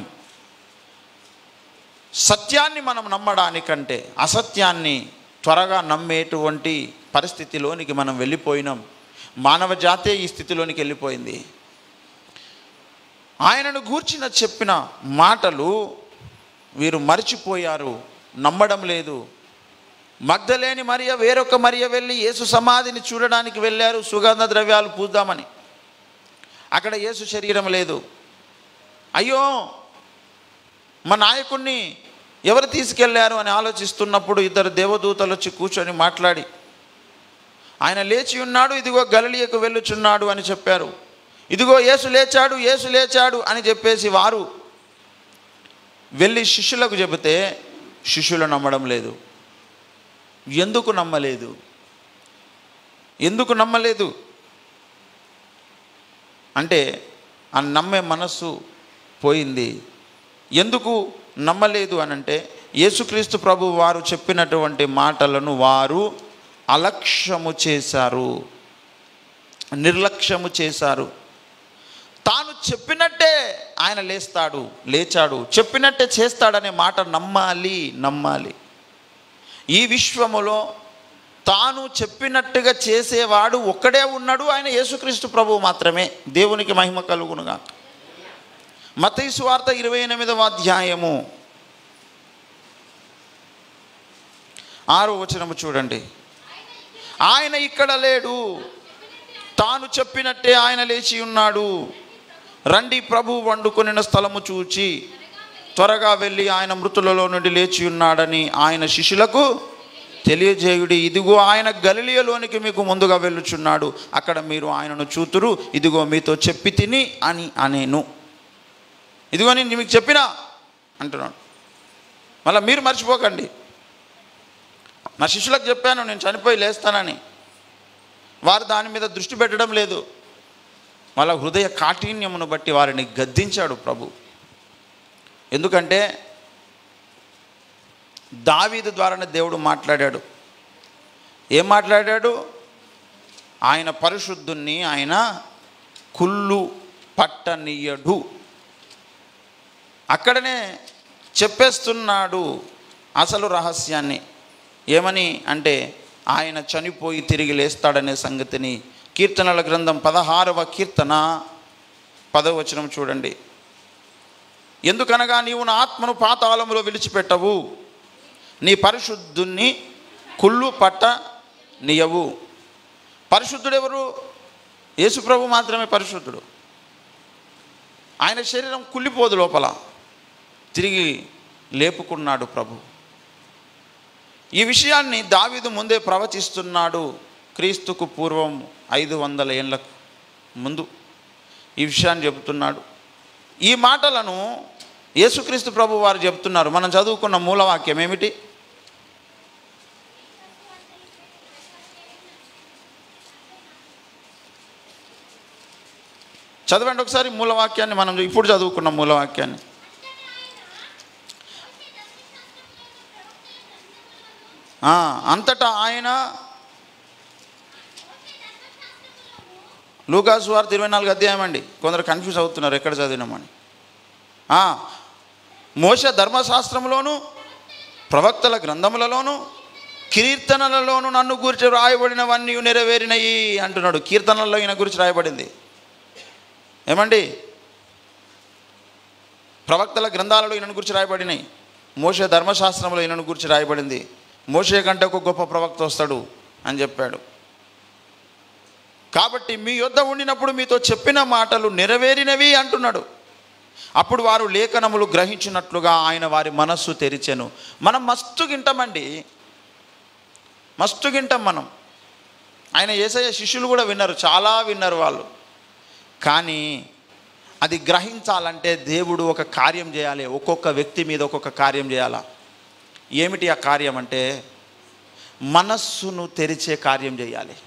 సత్యాన్ని మనం నమ్మడానికంటే అసత్యాన్ని త్వరగా నమ్మేటువంటి పరిస్థితిలోనికి మనం వెళ్ళిపోయినాం మానవ జాతే ఈ స్థితిలోనికి వెళ్ళిపోయింది ఆయనను గూర్చిన చెప్పిన మాటలు వీరు మర్చిపోయారు నమ్మడం లేదు మగ్ధలేని మరియ వేరొక మరియ వెళ్ళి యేసు సమాధిని చూడడానికి వెళ్ళారు సుగంధ ద్రవ్యాలు పూద్దామని అక్కడ యేసు శరీరం లేదు అయ్యో మా నాయకుణ్ణి ఎవరు తీసుకెళ్లారు అని ఆలోచిస్తున్నప్పుడు ఇద్దరు దేవదూతలు వచ్చి కూర్చొని మాట్లాడి ఆయన లేచి ఉన్నాడు ఇదిగో గలలియకు వెళ్ళుచున్నాడు అని చెప్పారు ఇదిగో యేసు లేచాడు యేసు లేచాడు అని చెప్పేసి వారు వెళ్ళి శిష్యులకు చెబితే శిష్యులు నమ్మడం లేదు ఎందుకు నమ్మలేదు ఎందుకు నమ్మలేదు అంటే ఆ నమ్మే మనస్సు పోయింది ఎందుకు నమ్మలేదు అని అంటే యేసుక్రీస్తు ప్రభు వారు చెప్పినటువంటి మాటలను వారు అలక్ష్యము చేశారు నిర్లక్ష్యము చేశారు తాను చెప్పినట్టే ఆయన లేస్తాడు లేచాడు చెప్పినట్టే చేస్తాడనే మాట నమ్మాలి నమ్మాలి ఈ విశ్వములో తాను చెప్పినట్టుగా చేసేవాడు ఒక్కడే ఉన్నాడు ఆయన యేసుక్రీస్తు ప్రభువు మాత్రమే దేవునికి మహిమ కలుగునుగా మతయి సువార్త ఇరవై ఎనిమిదవ అధ్యాయము ఆరో వచనము చూడండి ఆయన ఇక్కడ లేడు తాను చెప్పినట్టే ఆయన లేచి ఉన్నాడు రండి ప్రభు వండుకొనిన స్థలము చూచి త్వరగా వెళ్ళి ఆయన మృతులలో నుండి లేచి ఉన్నాడని ఆయన శిష్యులకు తెలియజేయుడి ఇదిగో ఆయన గలిలియలోనికి మీకు ముందుగా వెళ్ళుచున్నాడు అక్కడ మీరు ఆయనను చూతురు ఇదిగో మీతో చెప్పి తిని అని అనేను ఇదిగో నేను మీకు చెప్పినా అంటున్నాడు మళ్ళీ మీరు మర్చిపోకండి నా శిష్యులకు చెప్పాను నేను చనిపోయి లేస్తానని వారు దాని మీద దృష్టి పెట్టడం లేదు వాళ్ళ హృదయ కాఠిన్యమును బట్టి వారిని గద్దించాడు ప్రభు ఎందుకంటే దావీదు ద్వారానే దేవుడు మాట్లాడాడు ఏం మాట్లాడాడు ఆయన పరిశుద్ధుణ్ణి ఆయన కుళ్ళు పట్టనీయడు అక్కడనే చెప్పేస్తున్నాడు అసలు రహస్యాన్ని ఏమని అంటే ఆయన చనిపోయి తిరిగి లేస్తాడనే సంగతిని కీర్తనల గ్రంథం పదహారవ కీర్తన పదవచనం చూడండి ఎందుకనగా నీవు నా ఆత్మను పాతాళములో విడిచిపెట్టవు నీ పరిశుద్ధుణ్ణి కుళ్ళు పట్ట నీయవు పరిశుద్ధుడు ఎవరు యేసుప్రభు మాత్రమే పరిశుద్ధుడు ఆయన శరీరం కుళ్ళిపోదు లోపల తిరిగి లేపుకున్నాడు ప్రభు ఈ విషయాన్ని దావీదు ముందే ప్రవచిస్తున్నాడు క్రీస్తుకు పూర్వం ఐదు వందల ఏళ్ళకు ముందు ఈ విషయాన్ని చెబుతున్నాడు ఈ మాటలను యేసుక్రీస్తు ప్రభు వారు చెప్తున్నారు మనం చదువుకున్న మూలవాక్యం ఏమిటి చదవండి ఒకసారి మూలవాక్యాన్ని మనం ఇప్పుడు చదువుకున్న మూలవాక్యాన్ని ఆ, అంతటా ఆయన లూకాసు వార్త ఇరవై నాలుగు అధ్యాయం అండి కొందరు కన్ఫ్యూజ్ అవుతున్నారు ఎక్కడ చదివినామని ఆ, మోష ధర్మశాస్త్రంలోను ప్రవక్తల గ్రంథములలోను కీర్తనలలోను నన్ను గురించి రాయబడినవన్నీ నెరవేరినయి అంటున్నాడు కీర్తనల్లో ఈయన గురించి రాయబడింది ఏమండి ప్రవక్తల గ్రంథాలలో ఈయన గురించి రాయబడినాయి మోషే ధర్మశాస్త్రంలో ఈయన గురించి రాయబడింది మోషే కంటే ఒక గొప్ప ప్రవక్త వస్తాడు అని చెప్పాడు కాబట్టి మీ యొద్ద ఉండినప్పుడు మీతో చెప్పిన మాటలు నెరవేరినవి అంటున్నాడు అప్పుడు వారు లేఖనములు గ్రహించినట్లుగా ఆయన వారి మనస్సు తెరిచెను మనం మస్తు గింటామండి మస్తు గింటాం మనం ఆయన ఏసయ్య శిష్యులు కూడా విన్నారు చాలా విన్నారు వాళ్ళు కానీ అది గ్రహించాలంటే దేవుడు ఒక కార్యం చేయాలి ఒక్కొక్క వ్యక్తి మీద ఒక్కొక్క కార్యం చేయాలా ఏమిటి ఆ కార్యం అంటే మనస్సును తెరిచే కార్యం చేయాలి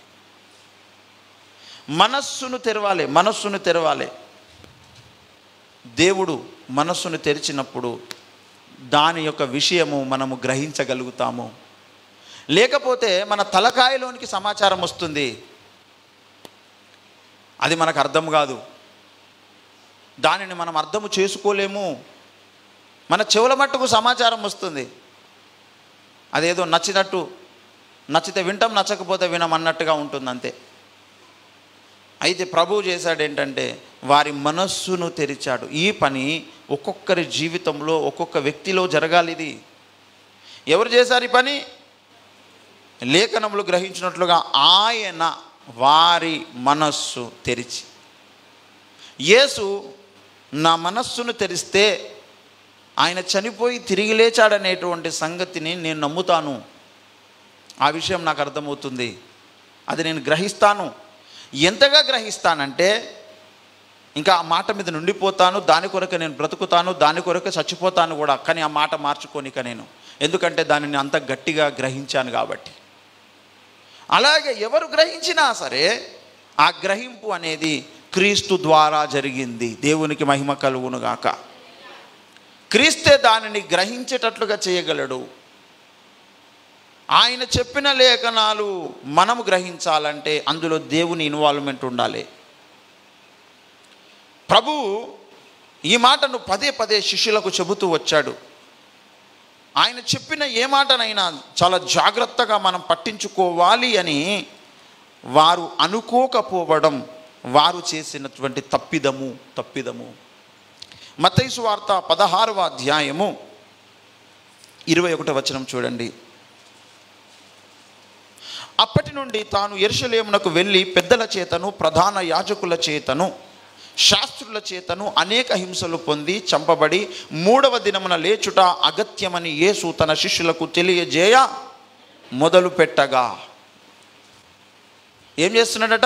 మనస్సును తెరవాలి మనస్సును తెరవాలి దేవుడు మనస్సును తెరిచినప్పుడు దాని యొక్క విషయము మనము గ్రహించగలుగుతాము లేకపోతే మన తలకాయలోనికి సమాచారం వస్తుంది అది మనకు అర్థం కాదు దానిని మనం అర్థము చేసుకోలేము మన చెవుల మట్టుకు సమాచారం వస్తుంది అదేదో నచ్చినట్టు నచ్చితే వింటాం నచ్చకపోతే వినం అన్నట్టుగా ఉంటుంది అంతే అయితే ప్రభువు చేశాడు ఏంటంటే వారి మనస్సును తెరిచాడు ఈ పని ఒక్కొక్కరి జీవితంలో ఒక్కొక్క వ్యక్తిలో జరగాలి ఇది ఎవరు చేశారు ఈ పని లేఖనములు గ్రహించినట్లుగా ఆయన వారి మనస్సు తెరిచి యేసు నా మనస్సును తెరిస్తే ఆయన చనిపోయి తిరిగి లేచాడనేటువంటి సంగతిని నేను నమ్ముతాను ఆ విషయం నాకు అర్థమవుతుంది అది నేను గ్రహిస్తాను ఎంతగా గ్రహిస్తానంటే ఇంకా ఆ మాట మీద నుండిపోతాను దాని కొరకు నేను బ్రతుకుతాను దాని కొరకు చచ్చిపోతాను కూడా కానీ ఆ మాట మార్చుకోనిక నేను ఎందుకంటే దానిని అంత గట్టిగా గ్రహించాను కాబట్టి అలాగే ఎవరు గ్రహించినా సరే ఆ గ్రహింపు అనేది క్రీస్తు ద్వారా జరిగింది దేవునికి మహిమ కలుగునుగాక క్రీస్తే దానిని గ్రహించేటట్లుగా చేయగలడు ఆయన చెప్పిన లేఖనాలు మనము గ్రహించాలంటే అందులో దేవుని ఇన్వాల్వ్మెంట్ ఉండాలి ప్రభు ఈ మాటను పదే పదే శిష్యులకు చెబుతూ వచ్చాడు ఆయన చెప్పిన ఏ మాటనైనా చాలా జాగ్రత్తగా మనం పట్టించుకోవాలి అని వారు అనుకోకపోవడం వారు చేసినటువంటి తప్పిదము తప్పిదము మతైసు వార్త పదహారవ అధ్యాయము ఇరవై ఒకటి వచనం చూడండి అప్పటి నుండి తాను ఎరుషలేమునకు వెళ్ళి పెద్దల చేతను ప్రధాన యాజకుల చేతను శాస్త్రుల చేతను అనేక హింసలు పొంది చంపబడి మూడవ దినమున లేచుట అగత్యమని యేసు తన శిష్యులకు తెలియజేయ మొదలు పెట్టగా ఏం చేస్తున్నాడట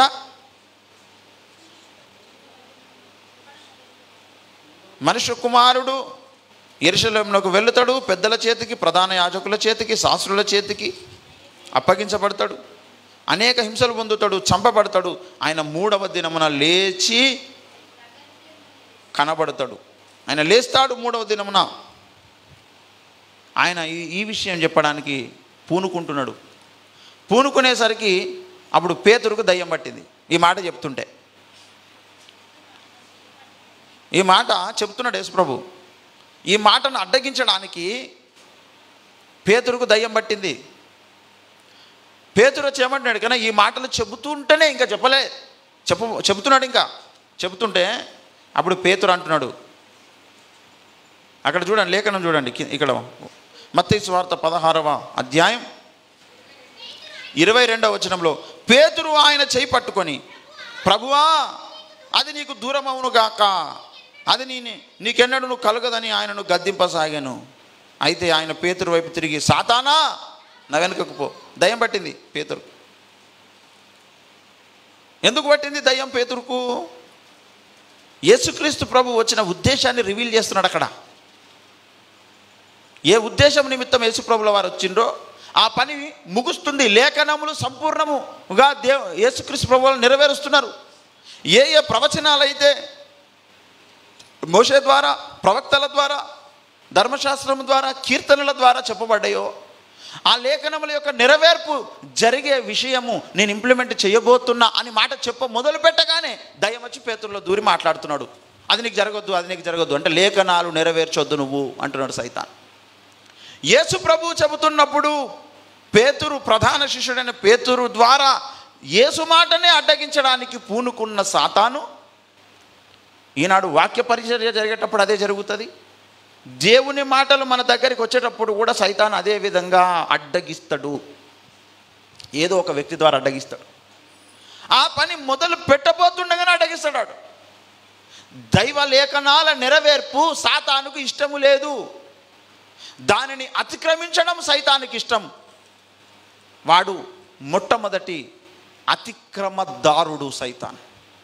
మనుష్య కుమారుడు ఎరుషలేమునకు వెళుతాడు పెద్దల చేతికి ప్రధాన యాజకుల చేతికి శాస్త్రుల చేతికి అప్పగించబడతాడు అనేక హింసలు పొందుతాడు చంపబడతాడు ఆయన మూడవ దినమున లేచి కనబడతాడు ఆయన లేస్తాడు మూడవ దినమున ఆయన ఈ ఈ విషయం చెప్పడానికి పూనుకుంటున్నాడు పూనుకునేసరికి అప్పుడు పేతురుకు దయ్యం పట్టింది ఈ మాట చెప్తుంటే ఈ మాట చెప్తున్నాడు యేసుప్రభు ఈ మాటను అడ్డగించడానికి పేతురుకు దయ్యం పట్టింది పేతురు వచ్చి ఏమంటున్నాడు కానీ ఈ మాటలు చెబుతుంటేనే ఇంకా చెప్పలే చెప్ప చెబుతున్నాడు ఇంకా చెబుతుంటే అప్పుడు పేతురు అంటున్నాడు అక్కడ చూడండి లేఖనం చూడండి కి- ఇక్కడ మత్తయి స్వార్థ పదహారవ అధ్యాయం ఇరవై రెండవ వచనంలో పేతురు ఆయన చేయి పట్టుకొని ప్రభువా అది నీకు దూరం అవును గాక అది నీ నీకెన్నడూ నువ్వు కలగదని ఆయనను గద్దింపసాగాను అయితే ఆయన పేతురు వైపు తిరిగి సాతానా నా వెనుకకు పో దయ్యం పట్టింది పేతురు ఎందుకు పట్టింది దయ్యం పేతురుకు యేసుక్రీస్తు ప్రభు వచ్చిన ఉద్దేశాన్ని రివీల్ చేస్తున్నాడు అక్కడ ఏ ఉద్దేశం నిమిత్తం యేసుప్రభుల వారు వచ్చిండ్రో ఆ పని ముగుస్తుంది లేఖనములు సంపూర్ణముగా దేవ యేసుక్రీస్తు ప్రభువులు నెరవేరుస్తున్నారు ఏ ఏ ప్రవచనాలు అయితే మోషే ద్వారా ప్రవక్తల ద్వారా ధర్మశాస్త్రం ద్వారా కీర్తనల ద్వారా చెప్పబడ్డాయో ఆ లేఖనముల యొక్క నెరవేర్పు జరిగే విషయము నేను ఇంప్లిమెంట్ చేయబోతున్నా అని మాట చెప్ప మొదలు పెట్టగానే దయ్యం వచ్చి పేతుల్లో దూరి మాట్లాడుతున్నాడు అది నీకు జరగొద్దు అది నీకు జరగొద్దు అంటే లేఖనాలు నెరవేర్చొద్దు నువ్వు అంటున్నాడు సైతాన్ యేసు ప్రభు చెబుతున్నప్పుడు పేతురు ప్రధాన శిష్యుడైన పేతురు ద్వారా యేసు మాటనే అడ్డగించడానికి పూనుకున్న సాతాను ఈనాడు వాక్య పరిచర్య జరిగేటప్పుడు అదే జరుగుతుంది దేవుని మాటలు మన దగ్గరికి వచ్చేటప్పుడు కూడా సైతాన్ అదే విధంగా అడ్డగిస్తాడు ఏదో ఒక వ్యక్తి ద్వారా అడ్డగిస్తాడు ఆ పని మొదలు పెట్టబోతుండగానే అడ్డగిస్తాడు వాడు. దైవ లేఖనాల నెరవేర్పు సాతానుకు ఇష్టము లేదు దానిని అతిక్రమించడం సైతానికి ఇష్టం వాడు మొట్టమొదటి అతిక్రమదారుడు సైతాన్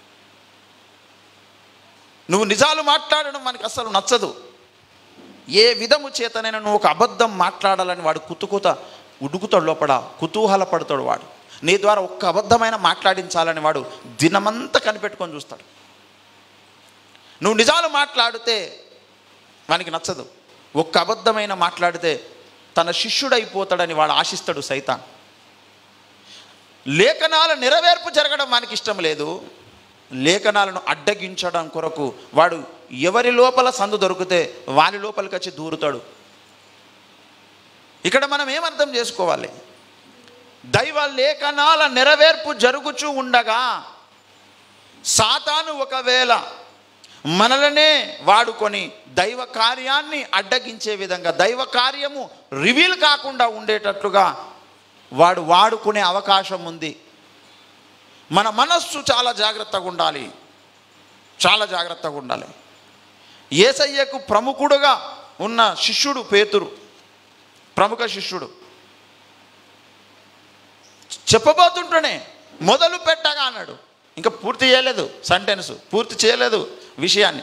నువ్వు నిజాలు మాట్లాడడం మనకి అసలు నచ్చదు ఏ విధము చేతనైనా నువ్వు ఒక అబద్ధం మాట్లాడాలని వాడు కుతుకుత ఉడుకుతాడు లోపల కుతూహల పడతాడు వాడు నీ ద్వారా ఒక్క అబద్ధమైన మాట్లాడించాలని వాడు దినమంతా కనిపెట్టుకొని చూస్తాడు నువ్వు నిజాలు మాట్లాడితే వానికి నచ్చదు ఒక్క అబద్ధమైన మాట్లాడితే తన శిష్యుడైపోతాడని వాడు ఆశిస్తాడు సైతాన్ లేఖనాల నెరవేర్పు జరగడం వానికి ఇష్టం లేదు లేఖనాలను అడ్డగించడం కొరకు వాడు ఎవరి లోపల సందు దొరికితే వాని లోపలికి వచ్చి దూరుతాడు ఇక్కడ మనం ఏమర్థం చేసుకోవాలి దైవ లేఖనాల నెరవేర్పు జరుగుచూ ఉండగా సాతాను ఒకవేళ మనలనే వాడుకొని దైవ కార్యాన్ని అడ్డగించే విధంగా దైవ కార్యము రివీల్ కాకుండా ఉండేటట్లుగా వాడు వాడుకునే అవకాశం ఉంది మన మనస్సు చాలా జాగ్రత్తగా ఉండాలి చాలా జాగ్రత్తగా ఉండాలి ఏసయ్యకు ప్రముఖుడుగా ఉన్న శిష్యుడు పేతురు ప్రముఖ శిష్యుడు చెప్పబోతుంటేనే మొదలు పెట్టగా అన్నాడు ఇంకా పూర్తి చేయలేదు సెంటెన్స్ పూర్తి చేయలేదు విషయాన్ని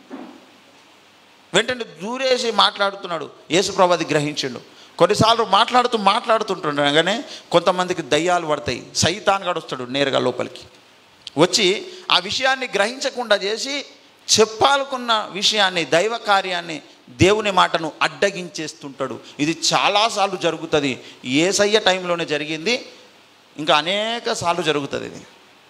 వెంటనే దూరేసి మాట్లాడుతున్నాడు యేసుప్రభు అది గ్రహించిండు కొన్నిసార్లు మాట్లాడుతూ మాట్లాడుతుంటుండగానే కొంతమందికి దయ్యాలు పడతాయి సైతాన్ గడుస్తాడు నేరుగా లోపలికి వచ్చి ఆ విషయాన్ని గ్రహించకుండా చేసి చెప్పాలనుకున్న విషయాన్ని దైవ కార్యాన్ని దేవుని మాటను అడ్డగించేస్తుంటాడు ఇది చాలాసార్లు జరుగుతుంది ఏసయ్య టైంలోనే జరిగింది ఇంకా అనేక సార్లు జరుగుతుంది ఇది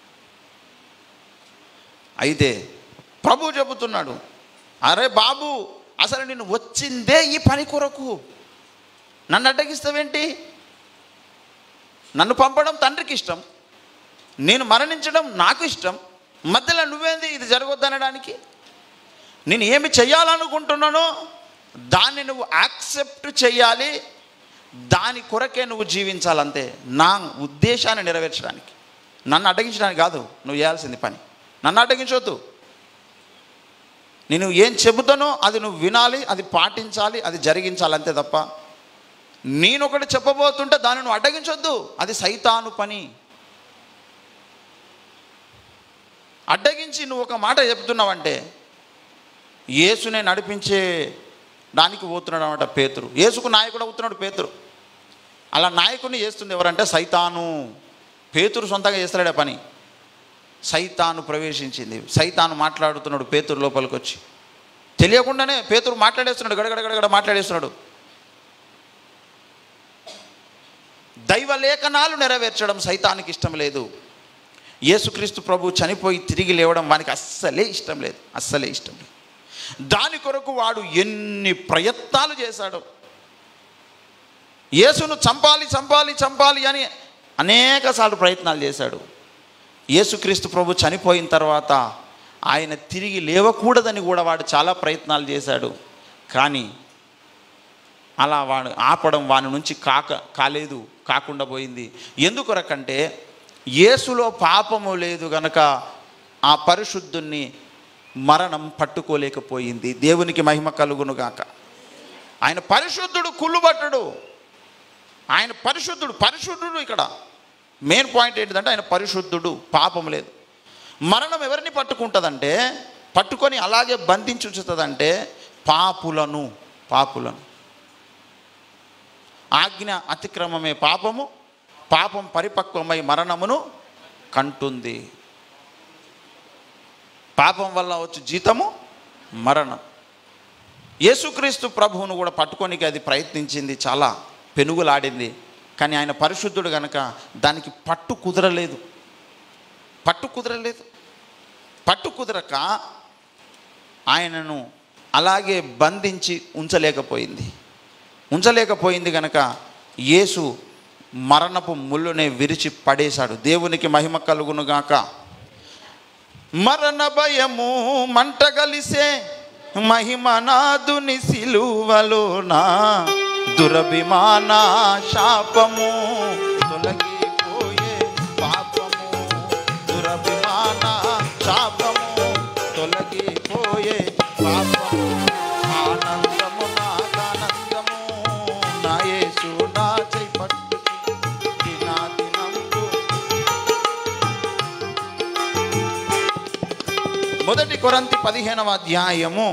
అయితే ప్రభు చెబుతున్నాడు అరే బాబు అసలు నేను వచ్చిందే ఈ పని కొరకు నన్ను అడ్డగిస్తావేంటి నన్ను పంపడం తండ్రికి ఇష్టం నేను మరణించడం నాకు ఇష్టం మధ్యలో నువ్వేంది ఇది జరగొద్దనడానికి నేను ఏమి చేయాలనుకుంటున్నానో దాన్ని నువ్వు యాక్సెప్ట్ చేయాలి దాని కొరకే నువ్వు జీవించాలంతే నా ఉద్దేశాన్ని నెరవేర్చడానికి నన్ను అడ్డగించడానికి కాదు నువ్వు చేయాల్సింది పని నన్ను అడ్డగించవద్దు నేను ఏం చెబుతానో అది నువ్వు వినాలి అది పాటించాలి అది జరిగించాలి అంతే తప్ప నేను ఒకటి చెప్పబోతుంటే దాన్ని నువ్వు అడ్డగించొద్దు అది సైతాను పని అడ్డగించి నువ్వు ఒక మాట చెప్తున్నావంటే యేసునే నడిపించే దానికి పోతున్నాడు అనమాట పేతురు యేసుకు నాయకుడు అవుతున్నాడు పేతురు అలా నాయకుడిని చేస్తుంది ఎవరంటే సైతాను పేతురు సొంతంగా చేస్తాడే పని సైతాను ప్రవేశించింది సైతాను మాట్లాడుతున్నాడు పేతురు లోపలికి వచ్చి తెలియకుండానే పేతురు మాట్లాడేస్తున్నాడు గడగడ గడగడ మాట్లాడేస్తున్నాడు దైవ లేఖనాలు నెరవేర్చడం సైతానికి ఇష్టం లేదు యేసుక్రీస్తు ప్రభు చనిపోయి తిరిగి లేవడం వానికి అస్సలే ఇష్టం లేదు అస్సలే ఇష్టం లేదు దాని కొరకు వాడు ఎన్ని ప్రయత్నాలు చేశాడో యేసును చంపాలి చంపాలి చంపాలి అని అనేక సార్లు ప్రయత్నాలు చేశాడు యేసుక్రీస్తు ప్రభు చనిపోయిన తర్వాత ఆయన తిరిగి లేవకూడదని కూడా వాడు చాలా ప్రయత్నాలు చేశాడు కానీ అలా వాడు ఆపడం వాని నుంచి కాక కాలేదు కాకుండా పోయింది ఎందుకొరకంటే యేసులో పాపము లేదు గనక ఆ పరిశుద్ధుణ్ణి మరణం పట్టుకోలేకపోయింది దేవునికి మహిమ కలుగును గాక ఆయన పరిశుద్ధుడు కుళ్ళుబట్టడు ఆయన పరిశుద్ధుడు పరిశుద్ధుడు ఇక్కడ మెయిన్ పాయింట్ ఏంటిదంటే ఆయన పరిశుద్ధుడు పాపం లేదు మరణం ఎవరిని పట్టుకుంటుందంటే పట్టుకొని అలాగే బంధించి ఉంచుతుందంటే పాపులను పాపులను ఆజ్ఞ అతిక్రమమే పాపము పాపం పరిపక్వమై మరణమును కంటుంది పాపం వల్ల వచ్చి జీతము మరణం యేసుక్రీస్తు ప్రభువును కూడా పట్టుకోనికి అది ప్రయత్నించింది చాలా పెనుగులాడింది కానీ ఆయన పరిశుద్ధుడు గనక దానికి పట్టు కుదరలేదు పట్టు కుదరలేదు పట్టు కుదరక ఆయనను అలాగే బంధించి ఉంచలేకపోయింది ఉంచలేకపోయింది గనక యేసు మరణపు ముళ్ళునే విరిచి పడేశాడు దేవునికి మహిమ కలుగునుగాక మరణ భయము మంటగలిసే మహిమనాదుని సిలువలోనా దురభిమాన శాపము తొలగిపోయే పాపము దురభిమాన శాపము తొలగిపోయే పాపము ఆనందము నాకానందము నా యేసు నా చేయి పట్టు దినాదినందు మొదటి కొరంతి పదిహేనవ అధ్యాయము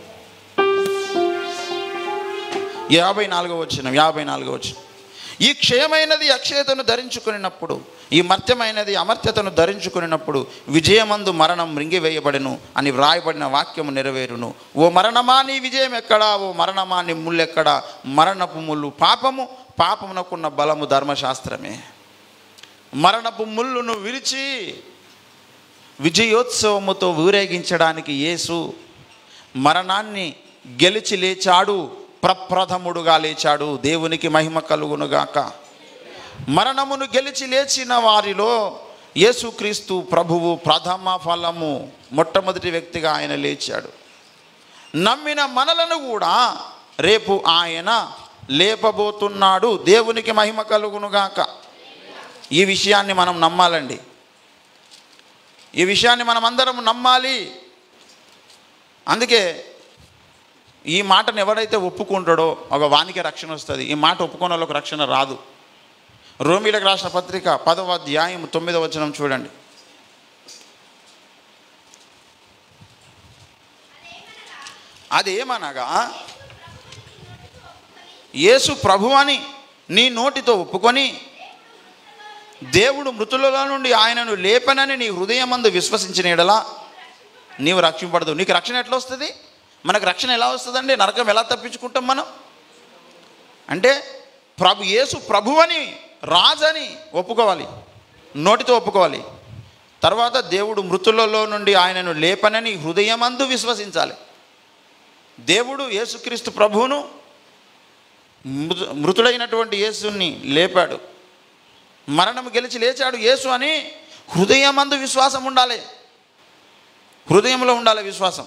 యాభై నాలుగో వచ్చిన యాభై నాలుగో వచ్చిన ఈ క్షయమైనది అక్షయతను ధరించుకున్నప్పుడు ఈ మర్త్యమైనది అమర్త్యతను ధరించుకున్నప్పుడు విజయమందు మరణం మృంగివేయబడెను అని వ్రాయబడిన వాక్యము నెరవేరును ఓ మరణమా నీ విజయం ఎక్కడా ఓ మరణమా నీ ముళ్ళెక్కడా మరణపు ముళ్ళు పాపము పాపమునకున్న బలము ధర్మశాస్త్రమే మరణపు ముళ్ళును విరిచి విజయోత్సవముతో ఊరేగించడానికి యేసు మరణాన్ని గెలిచి లేచాడు ప్రప్రథముడుగా లేచాడు దేవునికి మహిమ కలుగునుగాక మరణమును గెలిచి లేచిన వారిలో యేసుక్రీస్తు ప్రభువు ప్రథమ ఫలము మొట్టమొదటి వ్యక్తిగా ఆయన లేచాడు నమ్మిన మనలను కూడా రేపు ఆయన లేపబోతున్నాడు దేవునికి మహిమ కలుగునుగాక ఈ విషయాన్ని మనం నమ్మాలండి ఈ విషయాన్ని మనం అందరం నమ్మాలి అందుకే ఈ మాటను ఎవడైతే ఒప్పుకుంటాడో ఒక వానికి రక్షణ వస్తుంది ఈ మాట ఒప్పుకున్న వాళ్ళకు రక్షణ రాదు రోమిలకు రాసిన పత్రిక పదవ అధ్యాయం తొమ్మిదవ వచనం చూడండి అదేమనగా యేసు ప్రభు అని నీ నోటితో ఒప్పుకొని దేవుడు మృతులలో నుండి ఆయనను లేపనని నీ హృదయమందు విశ్వసించిన ఎడలా నీవు రక్షింపడదు నీకు రక్షణ ఎట్లా వస్తుంది మనకు రక్షణ ఎలా వస్తుందండి నరకం ఎలా తప్పించుకుంటాం మనం అంటే ప్రభు యేసు ప్రభువని రాజని ఒప్పుకోవాలి నోటితో ఒప్పుకోవాలి తర్వాత దేవుడు మృతులలో నుండి ఆయనను లేపనని హృదయమందు విశ్వసించాలి దేవుడు యేసుక్రీస్తు ప్రభువును మృతు మృతుడైనటువంటి యేసుని లేపాడు మరణం గెలిచి లేచాడు యేసు అని హృదయమందు విశ్వాసం ఉండాలి హృదయంలో ఉండాలి విశ్వాసం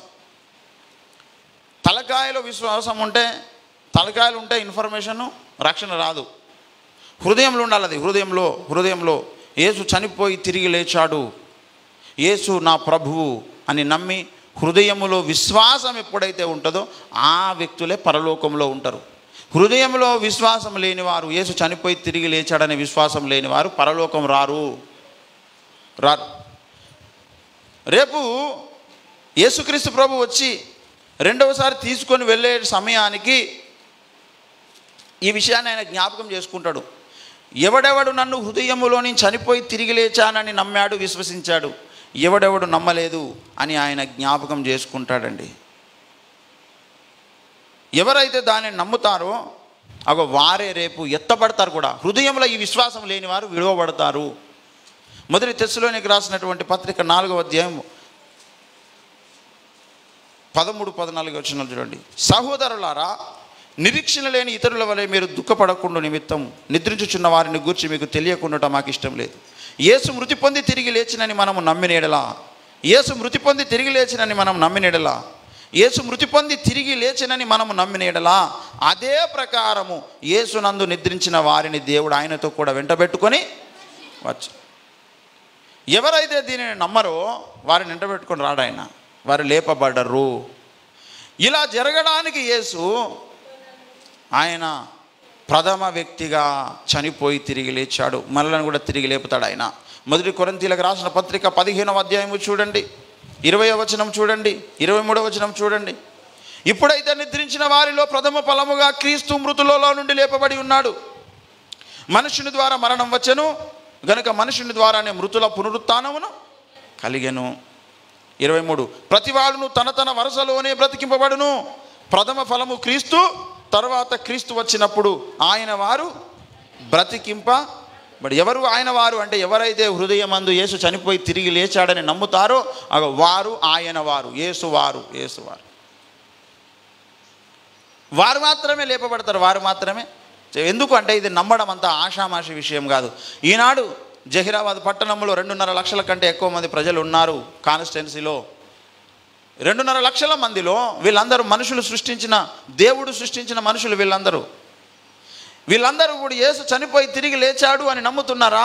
తలకాయలో విశ్వాసం ఉంటే తలకాయలు ఉంటే ఇన్ఫర్మేషన్ రక్షణ రాదు హృదయంలో ఉండాలి అది హృదయంలో హృదయంలో యేసు చనిపోయి తిరిగి లేచాడు యేసు నా ప్రభువు అని నమ్మి హృదయములో విశ్వాసం ఎప్పుడైతే ఉంటుందో ఆ వ్యక్తులే పరలోకంలో ఉంటారు హృదయంలో విశ్వాసం లేనివారు యేసు చనిపోయి తిరిగి లేచాడనే విశ్వాసం లేనివారు పరలోకం రారు రారు రేపు యేసుక్రీస్తు ప్రభు వచ్చి రెండవసారి తీసుకొని వెళ్ళే సమయానికి ఈ విషయాన్ని ఆయన జ్ఞాపకం చేసుకుంటాడు ఎవడెవడు నన్ను హృదయములో నుంచి చనిపోయి తిరిగి లేచానని నమ్మాడు విశ్వసించాడు ఎవడెవడు నమ్మలేదు అని ఆయన జ్ఞాపకం చేసుకుంటాడండి ఎవరైతే దానిని నమ్ముతారో అగో వారే రేపు ఎత్తబడతారు కూడా హృదయంలో ఈ విశ్వాసం లేని వారు విలువబడతారు మొదటి తెస్సులోనికి రాసినటువంటి పత్రిక నాలుగవ అధ్యాయం పదమూడు పద్నాలుగు వచ్చిన చూడండి సహోదరులారా నిరీక్షణ లేని ఇతరుల వలె మీరు దుఃఖపడకుండా నిమిత్తం నిద్రించుచున్న వారిని గూర్చి మీకు తెలియకుండా మాకు ఇష్టం లేదు యేసు మృతి పొంది తిరిగి లేచినని మనము నమ్మినేడలా యేసు మృతి పొంది తిరిగి లేచినని మనం నమ్మినేడలా యేసు మృతి పొంది తిరిగి లేచినని మనము నమ్మినేడలా అదే ప్రకారము యేసునందు నిద్రించిన వారిని దేవుడు ఆయనతో కూడా వెంటబెట్టుకొని వచ్చు ఎవరైతే దీనిని నమ్మరో వారిని వెంటబెట్టుకొని రాడు ఆయన వారు లేపబడ్డరు ఇలా జరగడానికి యేసు ఆయన ప్రథమ వ్యక్తిగా చనిపోయి తిరిగి లేచాడు మనలను కూడా తిరిగి లేపుతాడు ఆయన మొదటి కొరంతీలకు రాసిన పత్రిక పదిహేనవ అధ్యాయము చూడండి ఇరవై వచనం చూడండి ఇరవై మూడవ వచనం చూడండి ఇప్పుడైతే నిద్రించిన వారిలో ప్రథమ ఫలముగా క్రీస్తు మృతులలో నుండి లేపబడి ఉన్నాడు మనుషుని ద్వారా మరణం వచ్చెను గనుక మనుషుని ద్వారానే మృతుల పునరుత్నమును కలిగెను ఇరవై మూడు ప్రతివాడును తన తన వరుసలోనే బ్రతికింపబడును ప్రథమ ఫలము క్రీస్తు తర్వాత క్రీస్తు వచ్చినప్పుడు ఆయన వారు బ్రతికింప బట్ ఎవరు ఆయన వారు అంటే ఎవరైతే హృదయమందు యేసు చనిపోయి తిరిగి లేచాడని నమ్ముతారో అగ వారు ఆయన వారు యేసు వారు యేసు వారు వారు మాత్రమే లేపబడతారు వారు మాత్రమే ఎందుకు అంటే ఇది నమ్మడం అంత ఆషామాషి విషయం కాదు ఈనాడు జహీరాబాద్ పట్టణంలో రెండున్నర లక్షల కంటే ఎక్కువ మంది ప్రజలు ఉన్నారు కాన్స్టిట్యున్సీలో రెండున్నర లక్షల మందిలో వీళ్ళందరూ మనుషులు సృష్టించిన దేవుడు సృష్టించిన మనుషులు వీళ్ళందరూ వీళ్ళందరూ కూడా యేసు చనిపోయి తిరిగి లేచాడు అని నమ్ముతున్నారా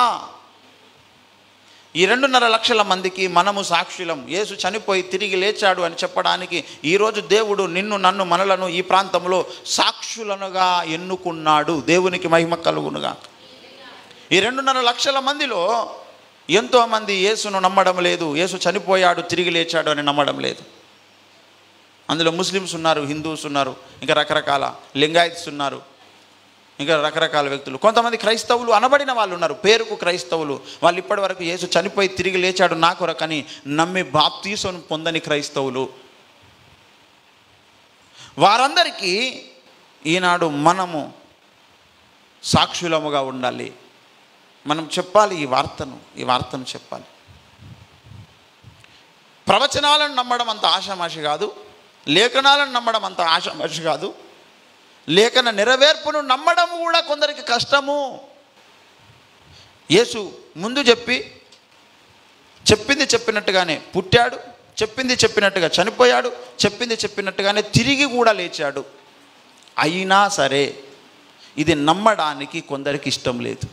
ఈ రెండున్నర లక్షల మందికి మనము సాక్షులం యేసు చనిపోయి తిరిగి లేచాడు అని చెప్పడానికి ఈరోజు దేవుడు నిన్ను నన్ను మనలను ఈ ప్రాంతంలో సాక్షులనుగా ఎన్నుకున్నాడు దేవునికి మహిమ కలుగునుగా ఈ రెండున్నర లక్షల మందిలో ఎంతోమంది యేసును నమ్మడం లేదు యేసు చనిపోయాడు తిరిగి లేచాడు అని నమ్మడం లేదు అందులో ముస్లిమ్స్ ఉన్నారు హిందూస్ ఉన్నారు ఇంకా రకరకాల లింగాయత్స్ ఉన్నారు ఇంకా రకరకాల వ్యక్తులు కొంతమంది క్రైస్తవులు అనబడిన వాళ్ళు ఉన్నారు పేరుకు క్రైస్తవులు వాళ్ళు ఇప్పటి వరకు యేసు చనిపోయి తిరిగి లేచాడు నా కొరకని నమ్మి బాప్తీసును పొందని క్రైస్తవులు వారందరికీ ఈనాడు మనము సాక్షులముగా ఉండాలి మనం చెప్పాలి ఈ వార్తను ఈ వార్తను చెప్పాలి ప్రవచనాలను నమ్మడం అంత ఆషామాషి కాదు లేఖనాలను నమ్మడం అంత ఆషామాషి కాదు లేఖన నెరవేర్పును నమ్మడం కూడా కొందరికి కష్టము యేసు ముందు చెప్పి చెప్పింది చెప్పినట్టుగానే పుట్టాడు చెప్పింది చెప్పినట్టుగా చనిపోయాడు చెప్పింది చెప్పినట్టుగానే తిరిగి కూడా లేచాడు అయినా సరే ఇది నమ్మడానికి కొందరికి ఇష్టం లేదు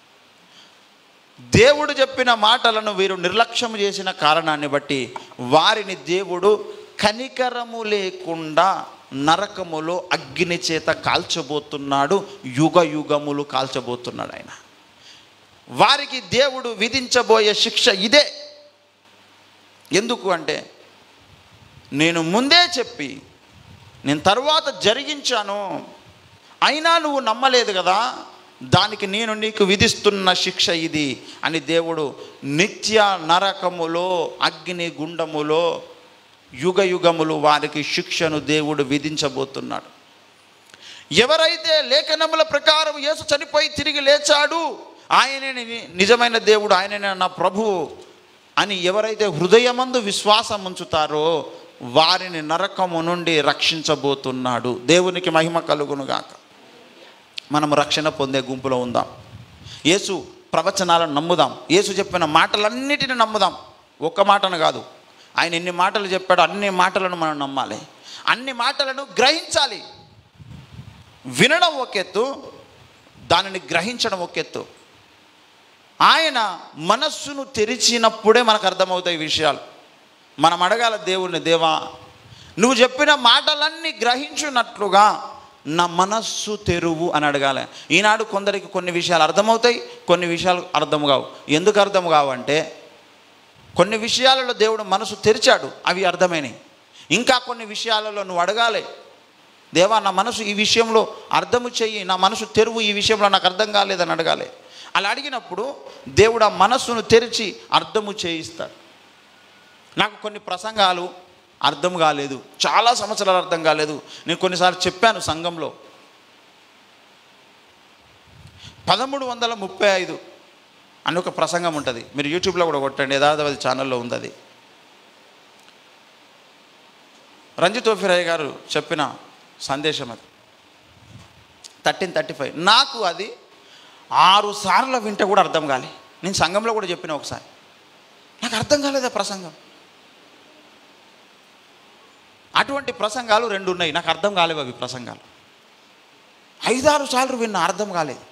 దేవుడు చెప్పిన మాటలను వీరు నిర్లక్ష్యం చేసిన కారణాన్ని బట్టి వారిని దేవుడు కనికరము లేకుండా నరకములో అగ్ని చేత కాల్చబోతున్నాడు యుగ యుగములు కాల్చబోతున్నాడు ఆయన వారికి దేవుడు విధించబోయే శిక్ష ఇదే ఎందుకు అంటే నేను ముందే చెప్పి నేను తర్వాత జరిగించాను అయినా నువ్వు నమ్మలేదు కదా దానికి నేను నీకు విధిస్తున్న శిక్ష ఇది అని దేవుడు నిత్య నరకములో అగ్ని గుండములో యుగ యుగములు వారికి శిక్షను దేవుడు విధించబోతున్నాడు ఎవరైతే లేఖనముల ప్రకారం యేసు చనిపోయి తిరిగి లేచాడు ఆయనే ని- నిజమైన దేవుడు ఆయననే నా ప్రభువు అని ఎవరైతే హృదయమందు విశ్వాసం ఉంచుతారో వారిని నరకము నుండి రక్షించబోతున్నాడు దేవునికి మహిమ కలుగునుగాక మనం రక్షణ పొందే గుంపులో ఉందాం యేసు ప్రవచనాలను నమ్ముదాం యేసు చెప్పిన మాటలన్నిటిని నమ్ముదాం ఒక్క మాటను కాదు ఆయన ఎన్ని మాటలు చెప్పాడో అన్ని మాటలను మనం నమ్మాలి అన్ని మాటలను గ్రహించాలి వినడం ఒక ఎత్తు దానిని గ్రహించడం ఒక ఎత్తు ఆయన మనస్సును తెరిచినప్పుడే మనకు అర్థమవుతాయి ఈ విషయాలు మనం అడగాల దేవుణ్ణి దేవా నువ్వు చెప్పిన మాటలన్నీ గ్రహించున్నట్లుగా నా మనస్సు తెరువు అని అడగాలి ఈనాడు కొందరికి కొన్ని విషయాలు అర్థమవుతాయి కొన్ని విషయాలు అర్థం కావు ఎందుకు అర్థం కావు అంటే కొన్ని విషయాలలో దేవుడు మనసు తెరిచాడు అవి అర్థమైనవి ఇంకా కొన్ని విషయాలలో నువ్వు అడగాలి దేవా నా మనసు ఈ విషయంలో అర్థము చెయ్యి నా మనసు తెరువు ఈ విషయంలో నాకు అర్థం కాలేదని అడగాలి అలా అడిగినప్పుడు దేవుడు ఆ మనస్సును తెరిచి అర్థము చేయిస్తాడు నాకు కొన్ని ప్రసంగాలు అర్థం కాలేదు చాలా సంవత్సరాలు అర్థం కాలేదు నేను కొన్నిసార్లు చెప్పాను సంఘంలో పదమూడు వందల ముప్పై ఐదు అని ఒక ప్రసంగం ఉంటుంది మీరు యూట్యూబ్లో కూడా కొట్టండి యథార్థవాది ఛానల్లో ఉంది అది రంజిత్ ఓఫిరాయ్ గారు చెప్పిన సందేశం అది థర్టీన్ థర్టీ ఫైవ్ నాకు అది ఆరు సార్లు వింటే కూడా అర్థం కాలే నేను సంఘంలో కూడా చెప్పిన ఒకసారి నాకు అర్థం కాలేదు ఆ ప్రసంగం అటువంటి ప్రసంగాలు రెండు ఉన్నాయి నాకు అర్థం కాలేవు అవి ప్రసంగాలు ఐదారు సార్లు విన్న అర్థం కాలేదు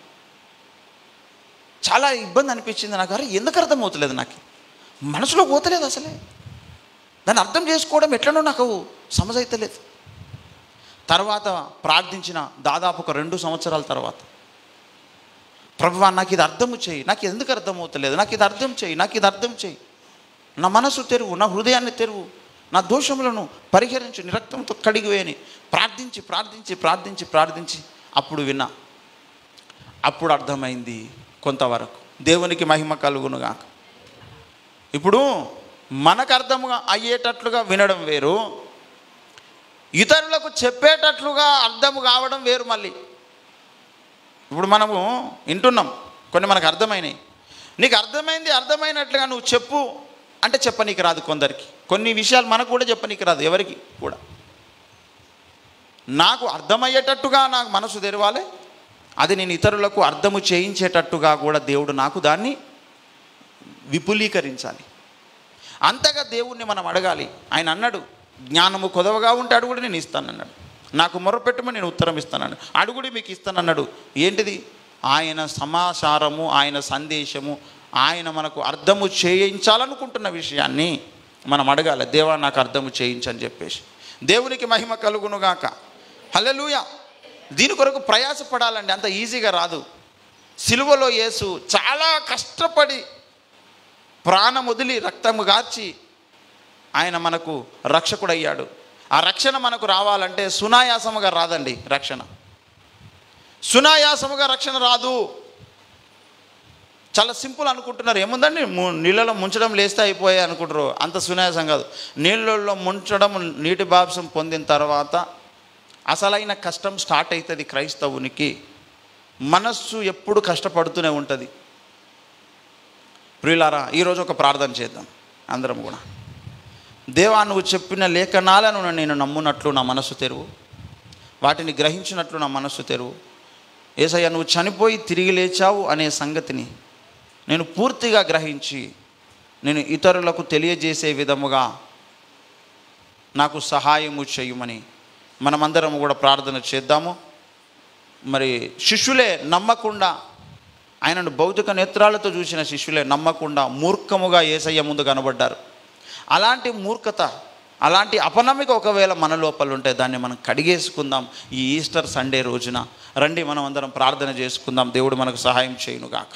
చాలా ఇబ్బంది అనిపించింది నాకు అరే ఎందుకు అర్థం అవుతలేదు నాకు మనసులో పోతలేదు అసలే దాన్ని అర్థం చేసుకోవడం ఎట్లనో నాకు సమజైతలేదు తర్వాత ప్రార్థించిన దాదాపు ఒక రెండు సంవత్సరాల తర్వాత ప్రభువా నాకు ఇది అర్థం చేయి నాకు ఎందుకు అర్థం అవుతలేదు నాకు ఇది అర్థం చేయి నాకు ఇది అర్థం చేయి నా మనసు తెరువు నా హృదయాన్ని తెరువు నా దోషములను పరిహరించు నీ రక్తంతో కడిగివేయని ప్రార్థించి ప్రార్థించి ప్రార్థించి ప్రార్థించి అప్పుడు విన్నా అప్పుడు అర్థమైంది కొంతవరకు దేవునికి మహిమ కలుగునుగాక ఇప్పుడు మనకు అర్థముగా అయ్యేటట్లుగా వినడం వేరు ఇతరులకు చెప్పేటట్లుగా అర్థము కావడం వేరు మళ్ళీ ఇప్పుడు మనము వింటున్నాం కొన్ని మనకు అర్థమైనాయి నీకు అర్థమైంది అర్థమైనట్లుగా నువ్వు చెప్పు అంటే చెప్పనీకి రాదు కొందరికి కొన్ని విషయాలు మనకు కూడా చెప్పనీకి రాదు ఎవరికి కూడా నాకు అర్థమయ్యేటట్టుగా నాకు మనసు తెరవాలి అది నేను ఇతరులకు అర్థము చేయించేటట్టుగా కూడా దేవుడు నాకు దాన్ని విపులీకరించాలి అంతగా దేవుణ్ణి మనం అడగాలి ఆయన అన్నాడు జ్ఞానము కొదవగా ఉంటే అడుగుడు నేను ఇస్తానన్నాడు నాకు మొరపెట్టమని నేను ఉత్తరం ఇస్తానన్నాడు అడుగుడి మీకు ఇస్తానన్నాడు ఏంటిది ఆయన సమాచారము ఆయన సందేశము ఆయన మనకు అర్థము చేయించాలనుకుంటున్న విషయాన్ని మనం అడగాలి దేవా నాకు అర్థము చేయించని చెప్పేసి దేవునికి మహిమ కలుగునుగాక హల్లెలూయా దీని కొరకు ప్రయాసపడాలండి అంత ఈజీగా రాదు సిలువలో యేసు చాలా కష్టపడి ప్రాణం వదిలి రక్తము గార్చి ఆయన మనకు రక్షకుడయ్యాడు ఆ రక్షణ మనకు రావాలంటే సునాయాసముగా రాదండి రక్షణ సునాయాసముగా రక్షణ రాదు చాలా సింపుల్ అనుకుంటున్నారు ఏముందండి ము- నీళ్ళలో ముంచడం లేస్తే అయిపోయాయి అనుకుంటారు అంత సునాయాసం కాదు నీళ్ళల్లో ముంచడం నీటి బాప్సం పొందిన తర్వాత అసలైన కష్టం స్టార్ట్ అవుతుంది క్రైస్తవునికి మనస్సు ఎప్పుడు కష్టపడుతూనే ఉంటుంది ప్రియులారా ఈరోజు ఒక ప్రార్థన చేద్దాం అందరం కూడా దేవా నువ్వు చెప్పిన లేఖనాలను నేను నమ్మునట్లు నా మనస్సు తెరువు వాటిని గ్రహించినట్లు నా మనస్సు తెరువు ఏసయ్య నువ్వు చనిపోయి తిరిగి లేచావు అనే సంగతిని నేను పూర్తిగా గ్రహించి నేను ఇతరులకు తెలియజేసే విధముగా నాకు సహాయము చేయమని మనమందరం కూడా ప్రార్థన చేద్దాము మరి శిష్యులే నమ్మకుండా ఆయనను భౌతిక నేత్రాలతో చూసిన శిష్యులే నమ్మకుండా మూర్ఖముగా ఏసయ్య ముందు కనబడ్డారు అలాంటి మూర్ఖత అలాంటి అపనమ్మిక ఒకవేళ మన లోపల ఉంటే దాన్ని మనం కడిగేసుకుందాం ఈ ఈస్టర్ సండే రోజున రండి మనం అందరం ప్రార్థన చేసుకుందాం దేవుడు మనకు సహాయం చేయునుగాక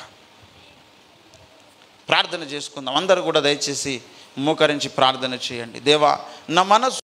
ప్రార్థన చేసుకుందాం అందరూ కూడా దయచేసి మోకరించి ప్రార్థన చేయండి దేవా నా మనసు